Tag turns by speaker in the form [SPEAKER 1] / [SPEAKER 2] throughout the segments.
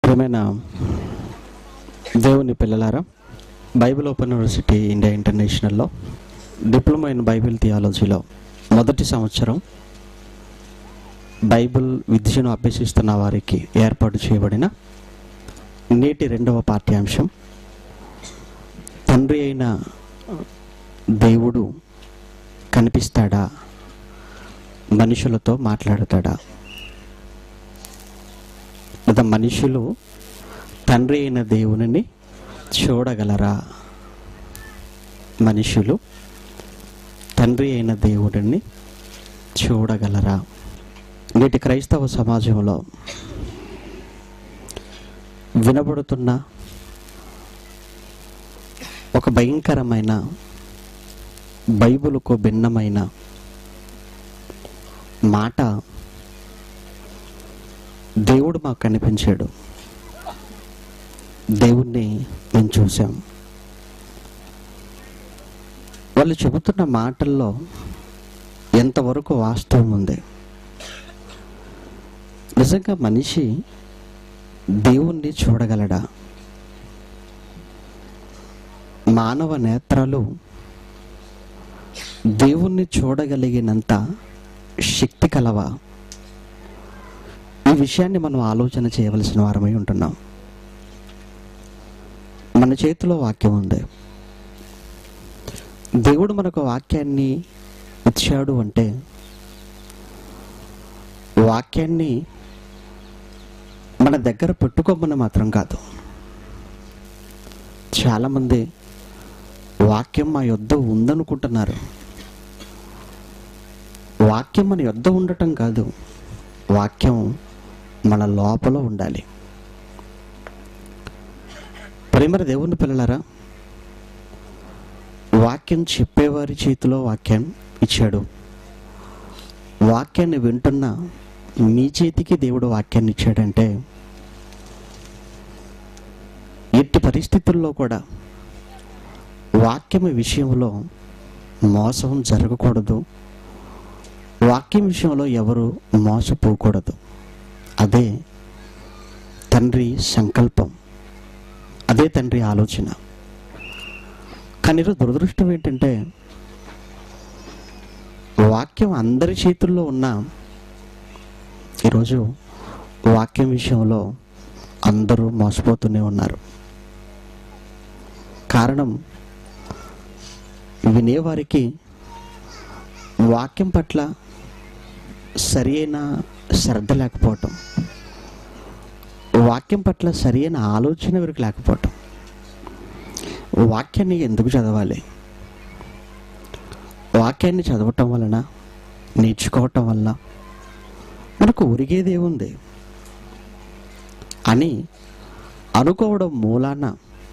[SPEAKER 1] ప్రియమైన దేవుని పిల్లలారా బైబిల్ ఓపెన్ యూనివర్సిటీ ఇండియా ఇంటర్నేషనల్లో డిప్లొమా ఇన్ బైబిల్ థియాలజీలో మొదటి సంవత్సరం బైబిల్ విద్యను అభ్యసిస్తున్న వారికి ఏర్పాటు చేయబడిన నేటి రెండవ పాఠ్యాంశం తండ్రి అయిన దేవుడు కనిపిస్తాడా మనుషులతో మాట్లాడతాడా లేదా మనుషులు తండ్రి అయిన దేవునిని చూడగలరా మనుషులు తండ్రి అయిన దేవుడిని చూడగలరా నేటి క్రైస్తవ సమాజంలో వినబడుతున్న ఒక భయంకరమైన బైబిలుకు భిన్నమైన మాట దేవుడు మాకు కనిపించాడు దేవుణ్ణి మేము చూసాం వాళ్ళు చెబుతున్న మాటల్లో ఎంతవరకు వాస్తవం ఉంది నిజంగా మనిషి దేవుణ్ణి చూడగలడా మానవ నేత్రాలు దేవుణ్ణి చూడగలిగినంత శక్తి కలవా ఈ విషయాన్ని మనం ఆలోచన చేయవలసిన వారమై ఉంటున్నాం మన చేతిలో వాక్యం ఉంది దేవుడు మనకు వాక్యాన్ని ఇచ్చాడు అంటే వాక్యాన్ని మన దగ్గర పెట్టుకోమని మాత్రం కాదు చాలామంది వాక్యం మా యొద్ద ఉందనుకుంటున్నారు వాక్యం మన యొద్ద ఉండటం కాదు వాక్యం మన లోపల ఉండాలి ప్రేమర దేవుని పిల్లలారా వాక్యం చెప్పేవారి చేతిలో వాక్యం ఇచ్చాడు వాక్యాన్ని వింటున్న మీ చేతికి దేవుడు వాక్యాన్ని ఇచ్చాడంటే ఎట్టి పరిస్థితుల్లో కూడా వాక్యం విషయంలో మోసం జరగకూడదు వాక్యం విషయంలో ఎవరు మోసపోకూడదు అదే తండ్రి సంకల్పం అదే తండ్రి ఆలోచన కానీ ఈరోజు దురదృష్టం ఏంటంటే వాక్యం అందరి చేతుల్లో ఉన్న ఈరోజు వాక్యం విషయంలో అందరూ మోసపోతూనే ఉన్నారు కారణం వినేవారికి వాక్యం పట్ల సరి అయిన శ్రద్ధ లేకపోవటం వాక్యం పట్ల సరి అయిన ఆలోచన వీరికి లేకపోవటం వాక్యాన్ని ఎందుకు చదవాలి వాక్యాన్ని చదవటం వలన నేర్చుకోవటం వల్ల మనకు ఒరిగేదేముంది అని అనుకోవడం మూలాన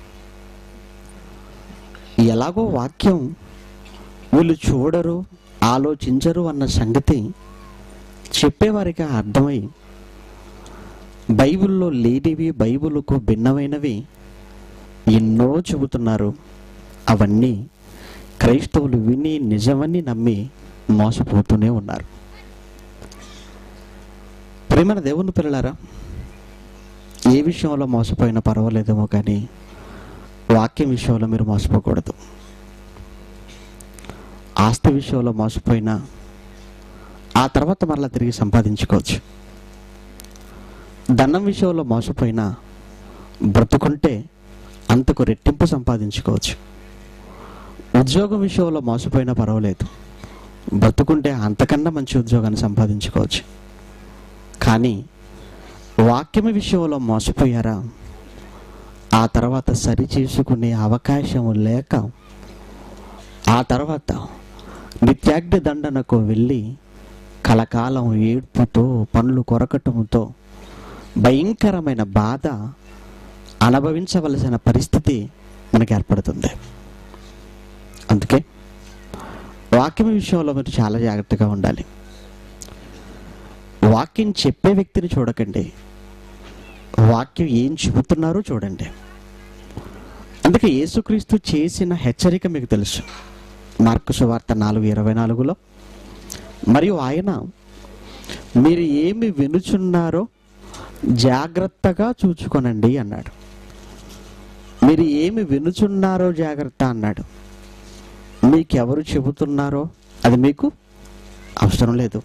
[SPEAKER 1] ఎలాగో వాక్యం వీళ్ళు చూడరు ఆలోచించరు అన్న సంగతి చెప్పేవారికి అర్థమై బైబిల్లో లేనివి బైబిల్కు భిన్నమైనవి ఎన్నో చెబుతున్నారు అవన్నీ క్రైస్తవులు విని నిజమని నమ్మి మోసపోతూనే ఉన్నారు ప్రేమన దేవుని పిల్లలారా ఏ విషయంలో మోసపోయినా పర్వాలేదేమో కానీ వాక్యం విషయంలో మీరు మోసపోకూడదు ఆస్తి విషయంలో మోసపోయినా ఆ తర్వాత మరలా తిరిగి సంపాదించుకోవచ్చు ధనం విషయంలో మోసపోయినా బ్రతుకుంటే అంతకు రెట్టింపు సంపాదించుకోవచ్చు ఉద్యోగం విషయంలో మోసపోయినా పర్వాలేదు బ్రతుకుంటే అంతకన్నా మంచి ఉద్యోగాన్ని సంపాదించుకోవచ్చు కానీ వాక్యం విషయంలో మోసపోయారా ఆ తర్వాత సరి చేసుకునే అవకాశం లేక ఆ తర్వాత నిత్యాగ్ని దండనకు వెళ్ళి కలకాలం ఏడ్పుతో పనులు కొరకటంతో భయంకరమైన బాధ అనుభవించవలసిన పరిస్థితి మనకి ఏర్పడుతుంది అందుకే వాక్యం విషయంలో మీరు చాలా జాగ్రత్తగా ఉండాలి వాక్యం చెప్పే వ్యక్తిని చూడకండి వాక్యం ఏం చెబుతున్నారో చూడండి అందుకే యేసుక్రీస్తు చేసిన హెచ్చరిక మీకు తెలుసు మార్కు సువార్త నాలుగు ఇరవై నాలుగులో మరియు ఆయన మీరు ఏమి వినుచున్నారో జాగ్రత్తగా చూచుకొనండి అన్నాడు మీరు ఏమి వినుచున్నారో జాగ్రత్త అన్నాడు మీకెవరు చెబుతున్నారో అది మీకు అవసరం లేదు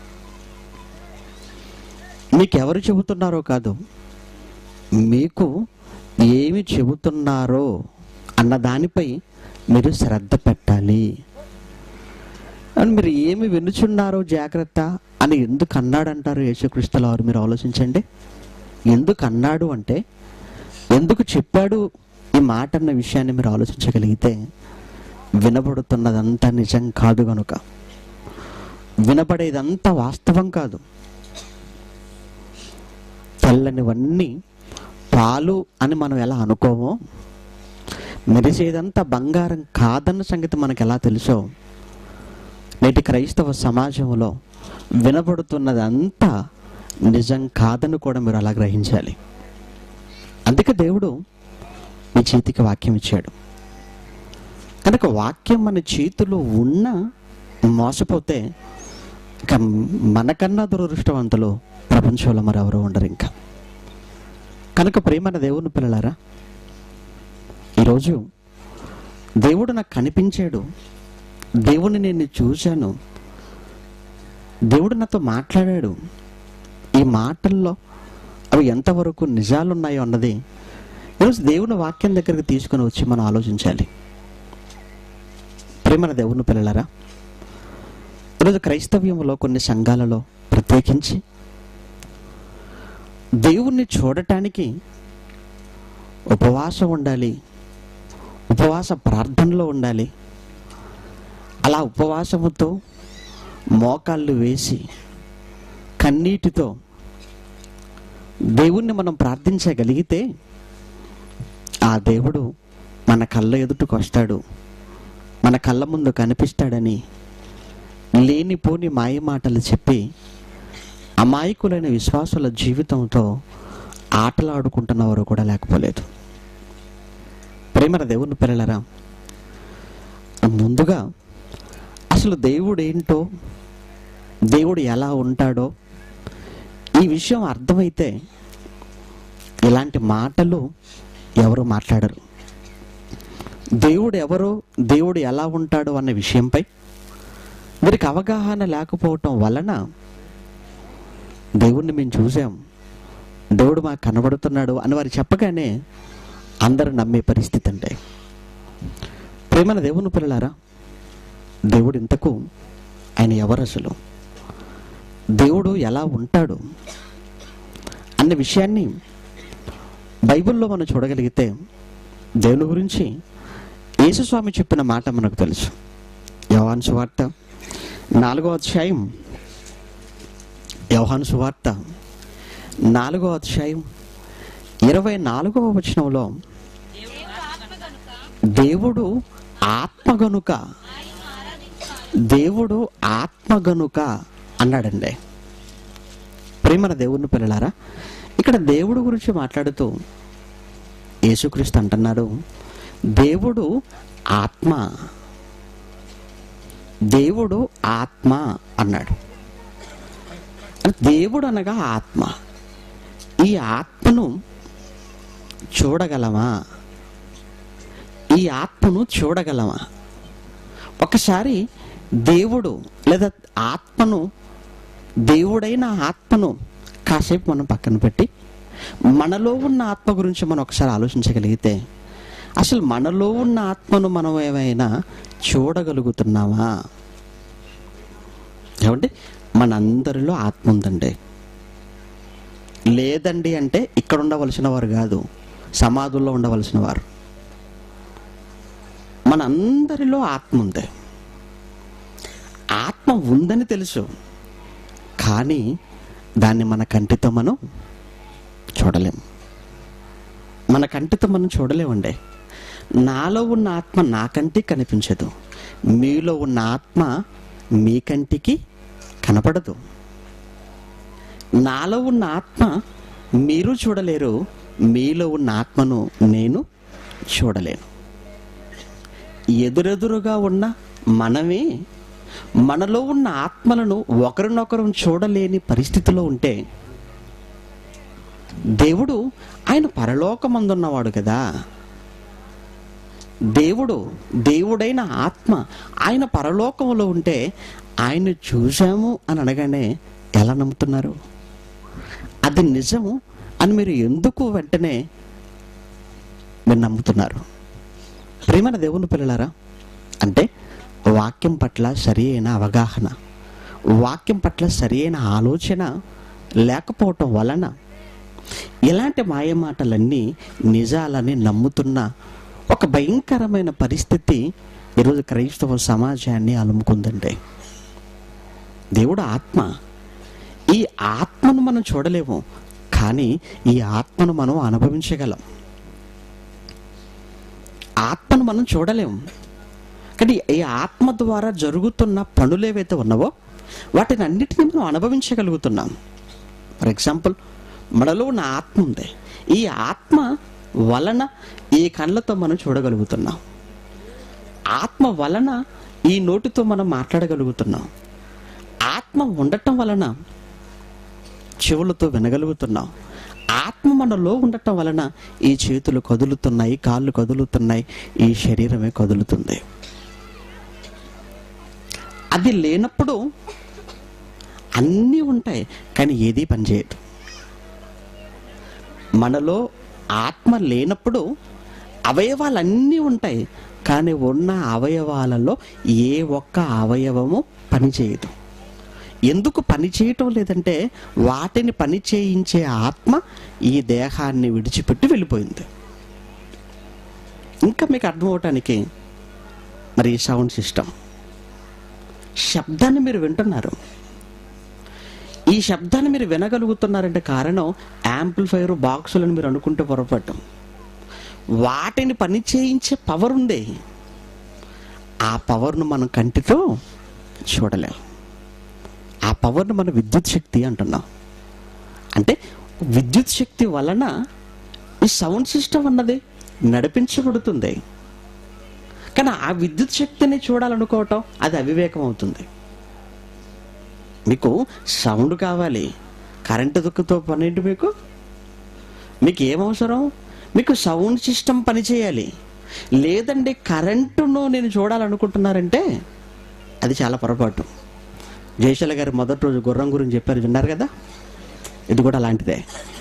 [SPEAKER 1] మీకెవరు చెబుతున్నారో కాదు మీకు ఏమి చెబుతున్నారో అన్న దానిపై మీరు శ్రద్ధ పెట్టాలి అని మీరు ఏమి వినుచున్నారో జాగ్రత్త అని ఎందుకు అన్నాడంటారు యేసుక్రీస్తుల వారు మీరు ఆలోచించండి ఎందుకు అన్నాడు అంటే ఎందుకు చెప్పాడు ఈ మాట అన్న విషయాన్ని మీరు ఆలోచించగలిగితే వినబడుతున్నదంతా నిజం కాదు గనుక వినబడేదంతా వాస్తవం కాదు తెల్లనివన్నీ పాలు అని మనం ఎలా అనుకోమో మెరిసేదంతా బంగారం కాదన్న సంగతి మనకు ఎలా తెలుసో నేటి క్రైస్తవ సమాజంలో వినబడుతున్నదంతా నిజం కాదని కూడా మీరు అలా గ్రహించాలి అందుకే దేవుడు మీ చేతికి వాక్యం ఇచ్చాడు కనుక వాక్యం మన చేతిలో ఉన్న మోసపోతే ఇక మనకన్నా దురదృష్టవంతులు ప్రపంచంలో మరి ఎవరు ఉండరు ఇంకా కనుక ప్రేమన దేవుని పిల్లలారా ఈరోజు దేవుడు నాకు కనిపించాడు దేవుని నేను చూశాను దేవుడు నాతో మాట్లాడాడు ఈ మాటల్లో అవి ఎంతవరకు నిజాలు ఉన్నాయో అన్నది ఈరోజు దేవుని వాక్యం దగ్గరికి తీసుకొని వచ్చి మనం ఆలోచించాలి ప్రేమన దేవుని పిల్లలారా ఈరోజు క్రైస్తవ్యంలో కొన్ని సంఘాలలో ప్రత్యేకించి దేవుణ్ణి చూడటానికి ఉపవాసం ఉండాలి ఉపవాస ప్రార్థనలో ఉండాలి అలా ఉపవాసముతో మోకాళ్ళు వేసి కన్నీటితో దేవుణ్ణి మనం ప్రార్థించగలిగితే ఆ దేవుడు మన కళ్ళ ఎదుటికి వస్తాడు మన కళ్ళ ముందు కనిపిస్తాడని లేనిపోని మాయ మాటలు చెప్పి అమాయకులైన విశ్వాసుల జీవితంతో ఆటలాడుకుంటున్నవారు కూడా లేకపోలేదు ప్రేమల దేవుని పిల్లలరా ముందుగా అసలు దేవుడు ఏంటో దేవుడు ఎలా ఉంటాడో ఈ విషయం అర్థమైతే ఇలాంటి మాటలు ఎవరు మాట్లాడరు దేవుడు ఎవరో దేవుడు ఎలా ఉంటాడో అన్న విషయంపై వీరికి అవగాహన లేకపోవటం వలన దేవుణ్ణి మేము చూసాం దేవుడు మాకు కనబడుతున్నాడు అని వారు చెప్పగానే అందరూ నమ్మే పరిస్థితి అంటే ప్రేమన దేవుని పిల్లలారా దేవుడు ఇంతకు ఆయన ఎవరు అసలు దేవుడు ఎలా ఉంటాడు అన్న విషయాన్ని బైబిల్లో మనం చూడగలిగితే దేవుని గురించి యేసుస్వామి చెప్పిన మాట మనకు తెలుసు యోహాను సువార్త నాలుగో అధ్యాయం యోహాను సువార్త నాలుగో అధ్యాయం ఇరవై నాలుగవ వచనంలో దేవుడు ఆత్మ గనుక దేవుడు ఆత్మ గనుక అన్నాడండి ప్రేమన దేవుని పిల్లలారా ఇక్కడ దేవుడు గురించి మాట్లాడుతూ యేసుక్రీస్తు అంటున్నారు దేవుడు ఆత్మ దేవుడు ఆత్మ అన్నాడు దేవుడు అనగా ఆత్మ ఈ ఆత్మను చూడగలమా ఈ ఆత్మను చూడగలమా ఒకసారి దేవుడు లేదా ఆత్మను దేవుడైన ఆత్మను కాసేపు మనం పక్కన పెట్టి మనలో ఉన్న ఆత్మ గురించి మనం ఒకసారి ఆలోచించగలిగితే అసలు మనలో ఉన్న ఆత్మను మనం ఏమైనా చూడగలుగుతున్నామా ఏమంటే మనందరిలో ఆత్మ ఉందండి లేదండి అంటే ఇక్కడ ఉండవలసిన వారు కాదు సమాధుల్లో ఉండవలసిన వారు మనందరిలో ఆత్మ ఉంది ఆత్మ ఉందని తెలుసు కానీ దాన్ని మన కంటితో మనం చూడలేం మన కంటితో మనం చూడలేమండి నాలో ఉన్న ఆత్మ నా కంటికి కనిపించదు మీలో ఉన్న ఆత్మ మీ కంటికి కనపడదు నాలో ఉన్న ఆత్మ మీరు చూడలేరు మీలో ఉన్న ఆత్మను నేను చూడలేను ఎదురెదురుగా ఉన్న మనమే మనలో ఉన్న ఆత్మలను ఒకరినొకరు చూడలేని పరిస్థితిలో ఉంటే దేవుడు ఆయన పరలోకమందున్నవాడు కదా దేవుడు దేవుడైన ఆత్మ ఆయన పరలోకంలో ఉంటే ఆయన చూశాము అని అనగానే ఎలా నమ్ముతున్నారు అది నిజము అని మీరు ఎందుకు వెంటనే మీరు నమ్ముతున్నారు ప్రేమన దేవుని పిల్లలారా అంటే వాక్యం పట్ల సరి అయిన అవగాహన వాక్యం పట్ల సరి అయిన ఆలోచన లేకపోవటం వలన ఇలాంటి మాయమాటలన్నీ నిజాలని నమ్ముతున్న ఒక భయంకరమైన పరిస్థితి ఈరోజు క్రైస్తవ సమాజాన్ని అలుముకుందండి దేవుడు ఆత్మ ఈ ఆత్మను మనం చూడలేము కానీ ఈ ఆత్మను మనం అనుభవించగలం ఆత్మను మనం చూడలేము కానీ ఈ ఆత్మ ద్వారా జరుగుతున్న పనులు ఏవైతే ఉన్నావో వాటిని అన్నిటిని మనం అనుభవించగలుగుతున్నాం ఫర్ ఎగ్జాంపుల్ మనలో ఉన్న ఆత్మ ఉంది ఈ ఆత్మ వలన ఈ కళ్ళతో మనం చూడగలుగుతున్నాం ఆత్మ వలన ఈ నోటితో మనం మాట్లాడగలుగుతున్నాం ఆత్మ ఉండటం వలన చెవులతో వినగలుగుతున్నాం ఆత్మ మనలో ఉండటం వలన ఈ చేతులు కదులుతున్నాయి కాళ్ళు కదులుతున్నాయి ఈ శరీరమే కదులుతుంది అది లేనప్పుడు అన్నీ ఉంటాయి కానీ ఏదీ పనిచేయదు మనలో ఆత్మ లేనప్పుడు అవయవాలన్నీ ఉంటాయి కానీ ఉన్న అవయవాలలో ఏ ఒక్క అవయవము పనిచేయదు ఎందుకు పని చేయటం లేదంటే వాటిని పని చేయించే ఆత్మ ఈ దేహాన్ని విడిచిపెట్టి వెళ్ళిపోయింది ఇంకా మీకు అర్థం అవటానికి మరి ఈ సౌండ్ సిస్టమ్ శబ్దాన్ని మీరు వింటున్నారు ఈ శబ్దాన్ని మీరు వినగలుగుతున్నారంటే కారణం యాంప్లిఫైర్ బాక్సులను మీరు అనుకుంటే పొరపడటం వాటిని పని చేయించే పవర్ ఉంది ఆ పవర్ను మనం కంటితో చూడలేం ఆ పవర్ను మనం విద్యుత్ శక్తి అంటున్నాం అంటే విద్యుత్ శక్తి వలన ఈ సౌండ్ సిస్టమ్ అన్నది నడిపించబడుతుంది కానీ ఆ విద్యుత్ శక్తిని చూడాలనుకోవటం అది అవివేకం అవుతుంది మీకు సౌండ్ కావాలి కరెంటు దుక్కుతో పనేంటి మీకు మీకు ఏం అవసరం మీకు సౌండ్ సిస్టమ్ పనిచేయాలి లేదండి కరెంటును నేను చూడాలనుకుంటున్నారంటే అది చాలా పొరపాటు జయశల గారు మొదటి రోజు గుర్రం గురించి చెప్పారు విన్నారు కదా ఇది కూడా అలాంటిదే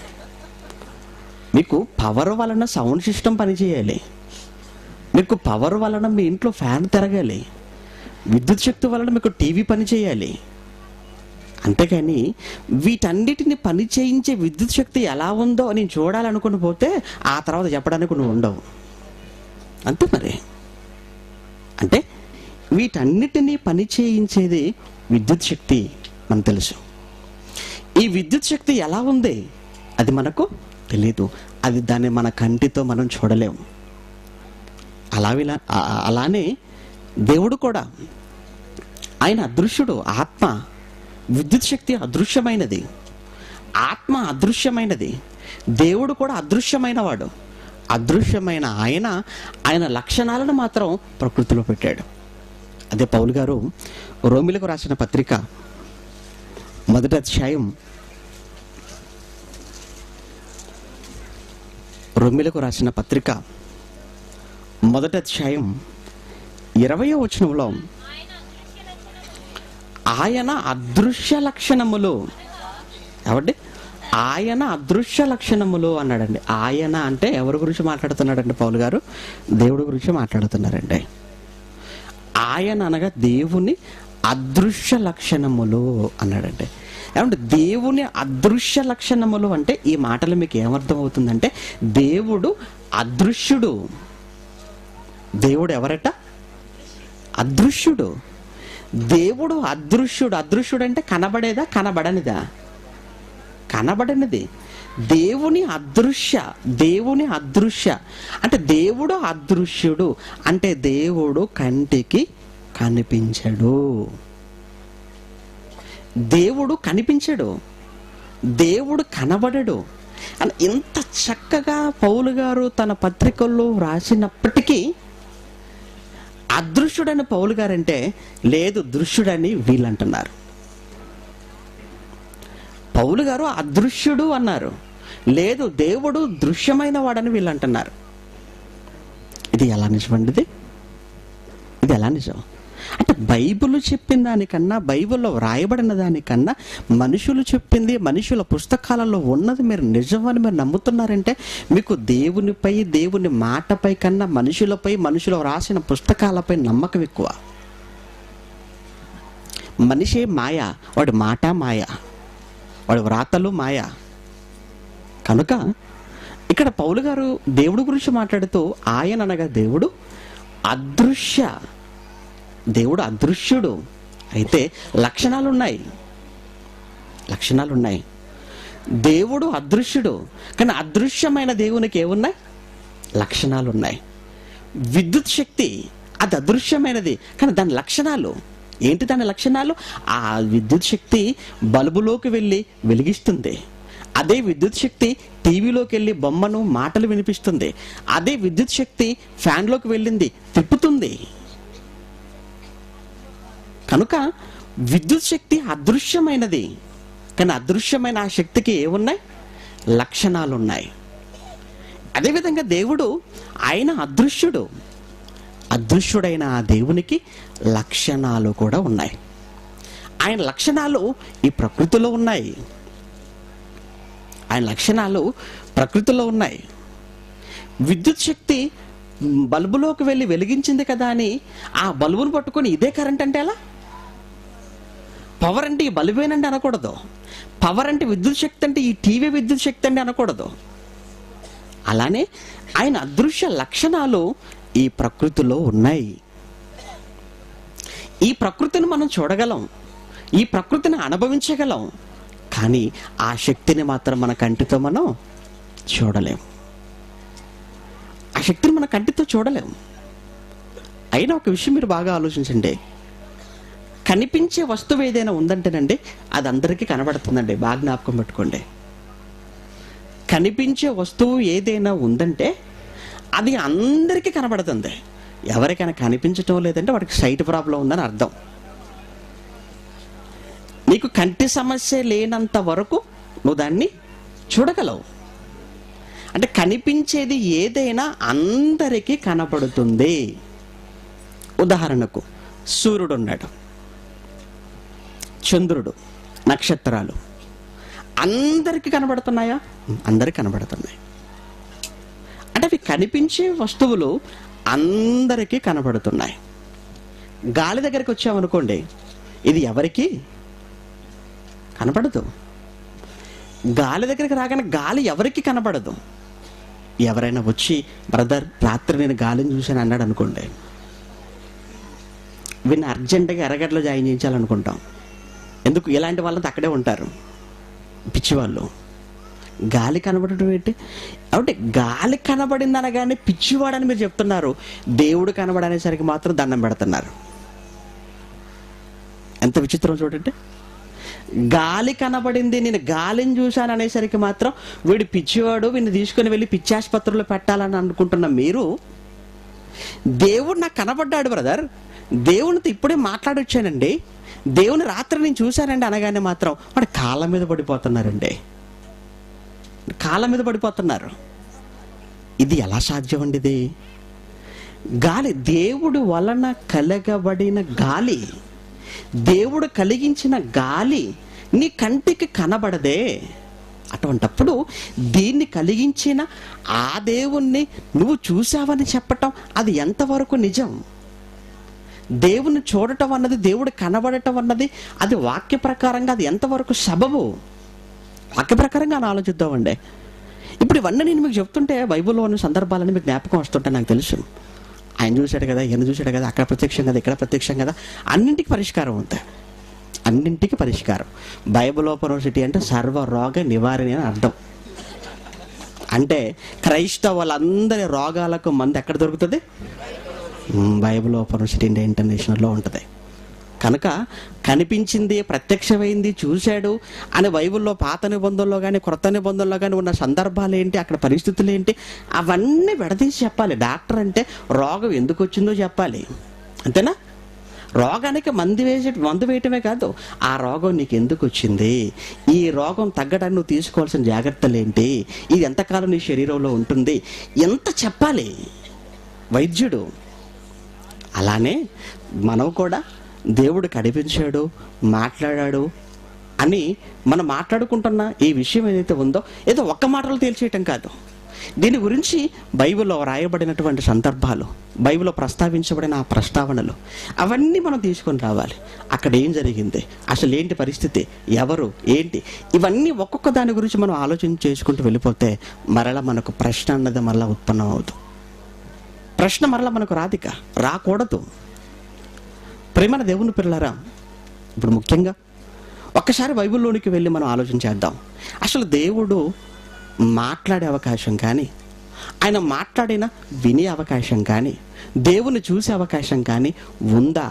[SPEAKER 1] మీకు పవర్ వలన సౌండ్ సిస్టమ్ పనిచేయాలి మీకు పవర్ వలన మీ ఇంట్లో ఫ్యాన్ తిరగాలి విద్యుత్ శక్తి వలన మీకు టీవీ పని చేయాలి అంతేకాని వీటన్నిటిని పని చేయించే విద్యుత్ శక్తి ఎలా ఉందో నేను చూడాలనుకుని పోతే ఆ తర్వాత చెప్పడానికి నువ్వు ఉండవు అంతే మరి అంటే వీటన్నిటినీ పని చేయించేది విద్యుత్ శక్తి మనకు తెలుసు ఈ విద్యుత్ శక్తి ఎలా ఉంది అది మనకు తెలియదు అది దాన్ని మన కంటితో మనం చూడలేము అలా విలా- ఆ- ఆ- అలానే దేవుడు కూడా ఆయన అదృశ్యుడు ఆత్మ విద్యుత్ శక్తి అదృశ్యమైనది ఆత్మ అదృశ్యమైనది దేవుడు కూడా అదృశ్యమైన వాడు అదృశ్యమైన ఆయన ఆయన లక్షణాలను మాత్రం ప్రకృతిలో పెట్టాడు అదే పౌలు గారు రోమిలకు రాసిన పత్రిక మొదటి అధ్యాయం రోమిలకు రాసిన పత్రిక మొదటి అధ్యాయం ఇరవయో వచనంలో ఆయన అదృశ్య లక్షణములు ఏమండి ఆయన అదృశ్య లక్షణములు అన్నాడండి ఆయన అంటే ఎవరి గురించి మాట్లాడుతున్నాడండి పౌలు గారు దేవుడి గురించి మాట్లాడుతున్నారండి ఆయన అనగా దేవుని అదృశ్య లక్షణములు అన్నాడండి ఏమంటే దేవుని అదృశ్య లక్షణములు అంటే ఈ మాటలు మీకు ఏమర్థం అవుతుందంటే దేవుడు అదృశ్యుడు దేవుడు ఎవరట అదృశ్యుడు దేవుడు అదృశ్యుడు అదృశ్యుడు అంటే కనబడేదా కనబడనిదా కనబడనిది దేవుని అదృశ్య దేవుని అదృశ్య అంటే దేవుడు అదృశ్యుడు అంటే దేవుడు కంటికి కనిపించడు దేవుడు కనిపించడు దేవుడు కనబడడు అని ఇంత చక్కగా పౌలు గారు తన పత్రికల్లో రాసినప్పటికీ అదృశ్యుడని పౌలు గారంటే లేదు దృశ్యుడని వీళ్ళంటున్నారు పౌలు గారు అదృశ్యుడు అన్నారు లేదు దేవుడు దృశ్యమైన వాడని వీళ్ళు అంటున్నారు ఇది ఎలా నిజమండి ఇది ఇది ఎలా నిజం అంటే బైబిల్ చెప్పిన దానికన్నా బైబిల్లో వ్రాయబడిన దానికన్నా మనుషులు చెప్పింది మనుషుల పుస్తకాలలో ఉన్నది మీరు నిజమని మీరు నమ్ముతున్నారంటే మీకు దేవునిపై దేవుని మాటపై కన్నా మనుషులపై మనుషులు రాసిన పుస్తకాలపై నమ్మకం ఎక్కువ మనిషే మాయ వాడి మాట మాయ వాడి వ్రాతలు మాయ కనుక ఇక్కడ పౌలు గారు దేవుడు గురించి మాట్లాడుతూ ఆయన అనగా దేవుడు అదృశ్య దేవుడు అదృశ్యుడు అయితే లక్షణాలు ఉన్నాయి లక్షణాలు ఉన్నాయి దేవుడు అదృశ్యుడు కానీ అదృశ్యమైన దేవునికి ఏమున్నాయి లక్షణాలు ఉన్నాయి విద్యుత్ శక్తి అది అదృశ్యమైనది కానీ దాని లక్షణాలు ఏంటి దాని లక్షణాలు ఆ విద్యుత్ శక్తి బల్బులోకి వెళ్ళి వెలిగిస్తుంది అదే విద్యుత్ శక్తి టీవీలోకి వెళ్ళి బొమ్మను మాటలు వినిపిస్తుంది అదే విద్యుత్ శక్తి ఫ్యాన్లోకి వెళ్ళింది తిప్పుతుంది కనుక విద్యుత్ శక్తి అదృశ్యమైనది కానీ అదృశ్యమైన ఆ శక్తికి ఏమున్నాయి లక్షణాలు ఉన్నాయి అదేవిధంగా దేవుడు ఆయన అదృశ్యుడు అదృశ్యుడైన ఆ దేవునికి లక్షణాలు కూడా ఉన్నాయి ఆయన లక్షణాలు ఈ ప్రకృతిలో ఉన్నాయి ఆయన లక్షణాలు ప్రకృతిలో ఉన్నాయి విద్యుత్ శక్తి బల్బులోకి వెళ్ళి వెలిగించింది కదా అని ఆ బల్బును పట్టుకొని ఇదే కరెంట్ అంటే ఎలా పవర్ అంటే ఈ బల్బేనండి అనకూడదు పవర్ అంటే విద్యుత్ శక్తి అంటే ఈ టీవీ విద్యుత్ శక్తి అంటే అనకూడదు అలానే ఆయన అదృశ్య లక్షణాలు ఈ ప్రకృతిలో ఉన్నాయి ఈ ప్రకృతిని మనం చూడగలం ఈ ప్రకృతిని అనుభవించగలం కానీ ఆ శక్తిని మాత్రం మన కంటితో మనం చూడలేం ఆ శక్తిని మన కంటితో చూడలేం అయినా ఒక విషయం మీరు బాగా ఆలోచించండి కనిపించే వస్తువు ఏదైనా ఉందంటేనండి అది అందరికీ కనబడుతుందండి బాగా జ్ఞాపకం పెట్టుకోండి కనిపించే వస్తువు ఏదైనా ఉందంటే అది అందరికీ కనబడుతుంది ఎవరికైనా కనిపించటం లేదంటే వాడికి సైట్ ప్రాబ్లం ఉందని అర్థం నీకు కంటి సమస్య లేనంత వరకు నువ్వు దాన్ని చూడగలవు అంటే కనిపించేది ఏదైనా అందరికీ కనబడుతుంది ఉదాహరణకు సూర్యుడు ఉన్నాడు చంద్రుడు నక్షత్రాలు అందరికీ కనబడుతున్నాయా అందరికీ కనబడుతున్నాయి అంటే అవి కనిపించే వస్తువులు అందరికీ కనబడుతున్నాయి గాలి దగ్గరికి వచ్చామనుకోండి ఇది ఎవరికి కనపడదు గాలి దగ్గరికి రాగానే గాలి ఎవరికి కనపడదు ఎవరైనా వచ్చి బ్రదర్ రాత్రి నేను గాలిని చూశాను అన్నాడు అనుకోండి వీడిని అర్జెంటుగా ఎర్రగడ్డలో జాయిన్ చేయించాలనుకుంటాం ఎందుకు ఇలాంటి వాళ్ళంతా అక్కడే ఉంటారు పిచ్చివాళ్ళు గాలి కనబడటం ఏంటి అంటే గాలి కనబడింది అనగానే పిచ్చివాడని మీరు చెప్తున్నారు దేవుడు కనబడనేసరికి మాత్రం దండం పెడుతున్నారు ఎంత విచిత్రం చూడండి గాలి కనబడింది నేను గాలిని చూశాను అనేసరికి మాత్రం వీడు పిచ్చివాడు వీడిని తీసుకొని వెళ్ళి పిచ్చి ఆసుపత్రిలో పెట్టాలని అనుకుంటున్న మీరు దేవుడు నాకు కనబడ్డాడు బ్రదర్ దేవునితో ఇప్పుడే మాట్లాడొచ్చానండి దేవుని రాత్రి నేను చూశానండి అనగానే మాత్రం వాడు కాళ్ళ మీద పడిపోతున్నారండి కాళ్ళ మీద పడిపోతున్నారు ఇది ఎలా సాధ్యం అండి ఇది గాలి దేవుడు వలన కలగబడిన గాలి దేవుడు కలిగించిన గాలి నీ కంటికి కనబడదే అటువంటప్పుడు దీన్ని కలిగించిన ఆ దేవుణ్ణి నువ్వు చూసావని చెప్పటం అది ఎంతవరకు నిజం దేవుని చూడటం అన్నది దేవుడు కనబడటం అన్నది అది వాక్య ప్రకారంగా అది ఎంతవరకు సబబు వాక్య ప్రకారంగా అని ఆలోచిద్దామండి ఇప్పుడు ఇవన్నీ నేను మీకు చెప్తుంటే బైబిల్లో ఉన్న సందర్భాలని మీకు జ్ఞాపకం వస్తుంటే నాకు తెలుసు ఆయన చూశాడు కదా ఈయన చూశాడు కదా అక్కడ ప్రత్యక్షం కదా ఇక్కడ ప్రత్యక్షం కదా అన్నింటికి పరిష్కారం ఉంది అన్నింటికి పరిష్కారం బైబిల్ ఓపెన్ సిటీ అంటే సర్వ రోగ నివారణ అని అర్థం అంటే క్రైస్తవులందరి రోగాలకు మందు ఎక్కడ దొరుకుతుంది మ్, బైబిల్ ఓపెన్ సిటీ ఇండియా ఇంటర్నేషనల్లో ఉంటుంది కనుక కనిపించింది ప్రత్యక్షమైంది చూశాడు అని బైబిల్లో పాత నిబంధనలో కానీ క్రొత్త నిబంధనలో కానీ ఉన్న సందర్భాలు ఏంటి అక్కడ పరిస్థితులు ఏంటి అవన్నీ విడదీసి చెప్పాలి డాక్టర్ అంటే రోగం ఎందుకు వచ్చిందో చెప్పాలి అంతేనా రోగానికి మందు వేసే మందు వేయటమే కాదు ఆ రోగం నీకు ఎందుకు వచ్చింది ఈ రోగం తగ్గడానికి నువ్వు తీసుకోవాల్సిన జాగ్రత్తలు ఏంటి ఇది ఎంతకాలం నీ శరీరంలో ఉంటుంది ఎంత చెప్పాలి వైద్యుడు అలానే మనం కూడా దేవుడు కనిపించాడు మాట్లాడాడు అని మనం మాట్లాడుకుంటున్న ఈ విషయం ఏదైతే ఉందో ఏదో ఒక్క మాటలో తేల్చేయటం కాదు దీని గురించి బైబిల్లో రాయబడినటువంటి సందర్భాలు బైబిల్లో ప్రస్తావించబడిన ఆ ప్రస్తావనలు అవన్నీ మనం తీసుకొని రావాలి అక్కడ ఏం జరిగింది అసలు ఏంటి పరిస్థితి ఎవరు ఏంటి ఇవన్నీ ఒక్కొక్క దాని గురించి మనం ఆలోచన చేసుకుంటూ వెళ్ళిపోతే మరలా మనకు ప్రశ్న అన్నది మరలా ఉత్పన్నం అవుతుంది ప్రశ్న మరలా మనకు రాదిక రాకూడదు ప్రేమన దేవుని పిల్లరా ఇప్పుడు ముఖ్యంగా ఒక్కసారి బైబిల్లోనికి వెళ్ళి మనం ఆలోచన చేద్దాం అసలు దేవుడు మాట్లాడే అవకాశం కానీ ఆయన మాట్లాడిన వినే అవకాశం కానీ దేవుని చూసే అవకాశం కానీ ఉందా